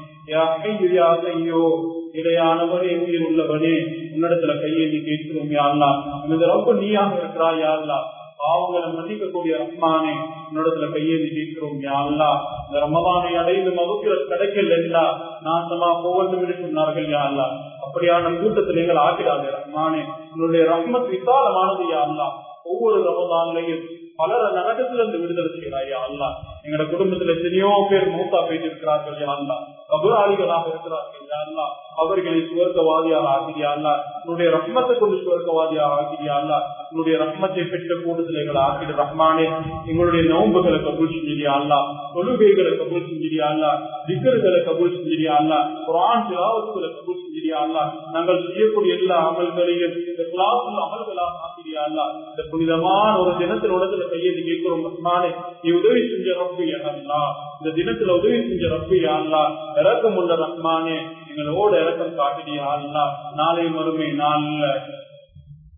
ஐயோ இடையானவனே உயிர் உள்ளவனே உன்னிடத்துல கையேந்தி கேட்கிறோம் யாழ்லா இந்த ரொம்ப நீயாக இருக்கிறாய் யாழ்லா பாவங்களை மன்னிக்கக்கூடிய ரஹ்மானே உன்னிடத்துல கையேந்தி கேட்கிறோம் யாழ்லா இந்த ரமதானை அடைந்து மகுக்கிற கிடைக்கல இல்லா நாசமா போகட்டும் என்று சொன்னார்கள் யாழ்லா அப்படியான கூட்டத்தில் எங்கள் ஆகிறார்கள் ரஹ்மானே உன்னுடைய ரஹ்மத் விசாலமானது யாழ்லா ஒவ்வொரு ரமதான்லையும் பலர நரகத்திலிருந்து விடுதலை செய்கிறாயா அல்லா எங்களோட குடும்பத்துல எத்தனையோ பேர் மூத்தா போயிட்டு இருக்கிறார்கள் யாழ்லா கபுராளிகளாக இருக்கிறார்கள் யாழ்லா அவர்களை சுவர்க்கவாதியாக ஆக்கிறியா உன்னுடைய ரஹ்மத்தை கொண்டு சுவர்க்கவாதியாக ஆக்கிறியா உன்னுடைய ரஹ்மத்தை பெற்ற கூட்டத்தில் எங்களை ஆக்கிடு ரஹ்மானே எங்களுடைய நோன்புகளை கபூல் செஞ்சிரியா அல்லா தொழுகைகளை கபூல் செஞ்சிரியா அல்லா திக்கர்களை கபூல் செஞ்சிரியா அல்லா குரான் திலாவத்துகளை கபூல் செஞ்சிரியா அல்லா நாங்கள் செய்யக்கூடிய எல்லா அமல்களையும் இந்த கிளாஸ்ல அமல்களாக ஆக்கிறியா அல்லா இந்த புனிதமான ஒரு தினத்தின் உலகத்துல கையெழுதி கேட்கிறோம் ரஹ்மானே நீ உதவி செஞ்ச ரப்பு அல்லா இந்த தினத்துல உதவி செஞ்ச ரப்பு அல்லா இறக்கம் உள்ள ரஹ்மானே எங்களோட இறக்கம் காட்டிடியா அல்லா நாளை மறுமை நாள்ல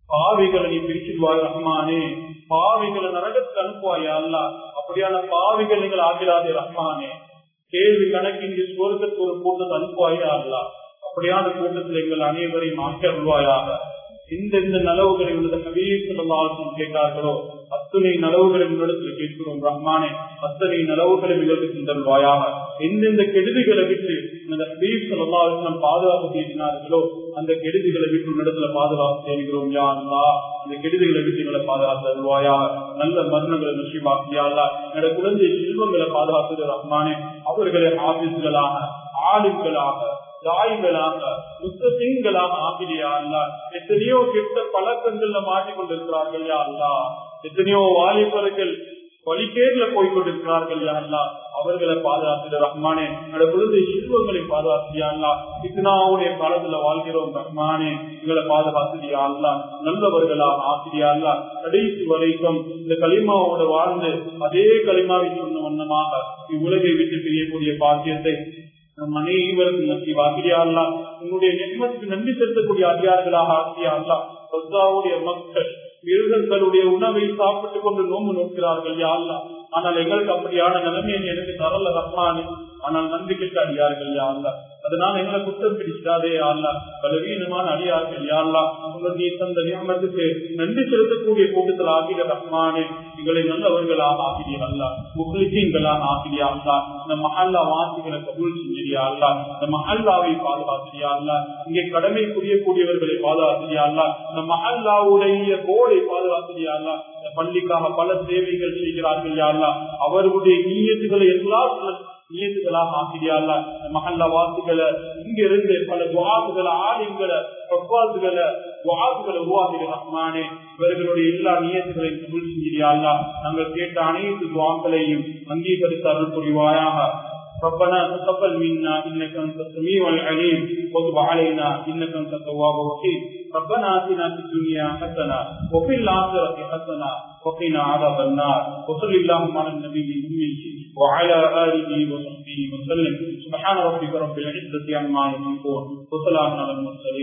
பாவிகளை நீ பிரிச்சிடுவாய் ரஹ்மானே பாவிகளை நரகத்துக்கு அனுப்புவாயா அல்ல அப்படியான பாவிகள் நீங்கள் ஆகிறாதே ரஹ்மானே கேள்வி கணக்கின்றி சுவர்க்கத்து ஒரு கூட்டத்தை அனுப்புவாயா அல்ல அப்படியான கூட்டத்தில் எங்கள் அனைவரையும் ஆக்கியருள்வாயாக இந்த இந்த நலவுகளை உள்ளது கவியத்தில் கேட்டார்களோ அத்தனை நலவுகளை உங்களிடத்தில் கேட்கிறோம் ரஹ்மானே அத்தனை நலவுகளை எங்களுக்கு தருவாயாக எந்தெந்த கெடுதிகளை விட்டு இந்த ஹபீப் சொல்லலாம் பாதுகாப்பு பேசினார்களோ அந்த கெடுதிகளை விட்டு உன்னிடத்துல பாதுகாப்பு செய்கிறோம் யா அல்லா அந்த கெடுதிகளை விட்டு எங்களை பாதுகாத்து தருவாயாக நல்ல மரணங்களை நிச்சயமாக்கியாளா என்னோட குழந்தை செல்வங்களை பாதுகாத்தது ரஹ்மானே அவர்களை ஆபீஸ்களாக ஆளுங்களாக தாய்களாக முத்தசிங்களாக ஆகிறியா அல்லா எத்தனையோ கெட்ட பழக்கங்கள்ல மாட்டிக்கொண்டிருக்கிறார்கள் யா அல்லா எத்தனையோ வாலிபர்கள் வழிகேட்ல போய்கொண்டிருக்கிறார்கள் யாருலா அவர்களை பாதுகாத்து ரஹ்மானே என்னோட குழந்தை செல்வங்களை பாதுகாத்தியா இத்தனாவுடைய காலத்துல வாழ்கிறோம் ரஹ்மானே எங்களை பாதுகாத்தியா அல்லா நல்லவர்களாக ஆசிரியா அல்லா கடைசி வரைக்கும் இந்த களிமாவோட வாழ்ந்து அதே களிமாவை சொன்ன வண்ணமாக இவ்வுலகை விட்டு பிரியக்கூடிய பாக்கியத்தை நம் அனைவருக்கும் நன்றி வாக்கியா அல்லா உன்னுடைய நெம்மத்துக்கு நன்றி செலுத்தக்கூடிய அதிகாரிகளாக ஆசியா அல்லா சொத்தாவுடைய மக்கள் மிருகங்களுடைய உணவை சாப்பிட்டுக் கொண்டு நோம்பு நோக்கிறார்கள் யாழ்லா ஆனால் எங்களுக்கு அப்படியான நிலைமையை எனக்கு தரல ரஹ்மானு ஆனால் நம்பிக்கைக்கு அடியார்கள் யாழ்லா அதனால எங்களை குற்றம் பிடிச்சிடாதே யாழ்லா பலவீனமான அடியார்கள் யாழ்லா உங்கள் நீ தந்த நியமத்துக்கு நன்றி செலுத்தக்கூடிய கூட்டத்தில் ஆகிய ரஹ்மானே எங்களை நல்லவர்களாக ஆகிறியா முக்லிசீன்களாக ஆகிறியா இந்த மஹல்லா வாசிகளை கபூல் செஞ்சிரியா இந்த மஹல்லாவை பாதுகாத்திரியா இங்கே கடமை புரியக்கூடியவர்களை பாதுகாத்திரியா இந்த மஹல்லாவுடைய கோடை பாதுகாத்திரியா இந்த பள்ளிக்காக பல சேவைகள் செய்கிறார்கள் யாருலா அவர்களுடைய நீயத்துகளை எல்லா நியத்துகளாக ஆக்கிறியாளா மகல்ல வாக்குகளை இங்க இருந்து பல துவாசுகளை ஆலிம்களை பக்வாசுகளை துவாசுகளை உருவாகிற ரஹ்மானே இவர்களுடைய எல்லா நியத்துகளையும் கபுல் செஞ்சிரியாளா நாங்கள் கேட்ட அனைத்து துவாக்களையும் அங்கீகரித்து அருள் புரிவாயாக ربنا تقبل منا انك انت السميع العليم وتب علينا انك انت التواب الرحيم ربنا اتنا في الدنيا حسنه وفي الاخره حسنه وقنا عذاب النار وصل اللهم على النبي الامي وعلى اله وصحبه وسلم سبحان ربك رب العزه عما يصفون وسلام على المرسلين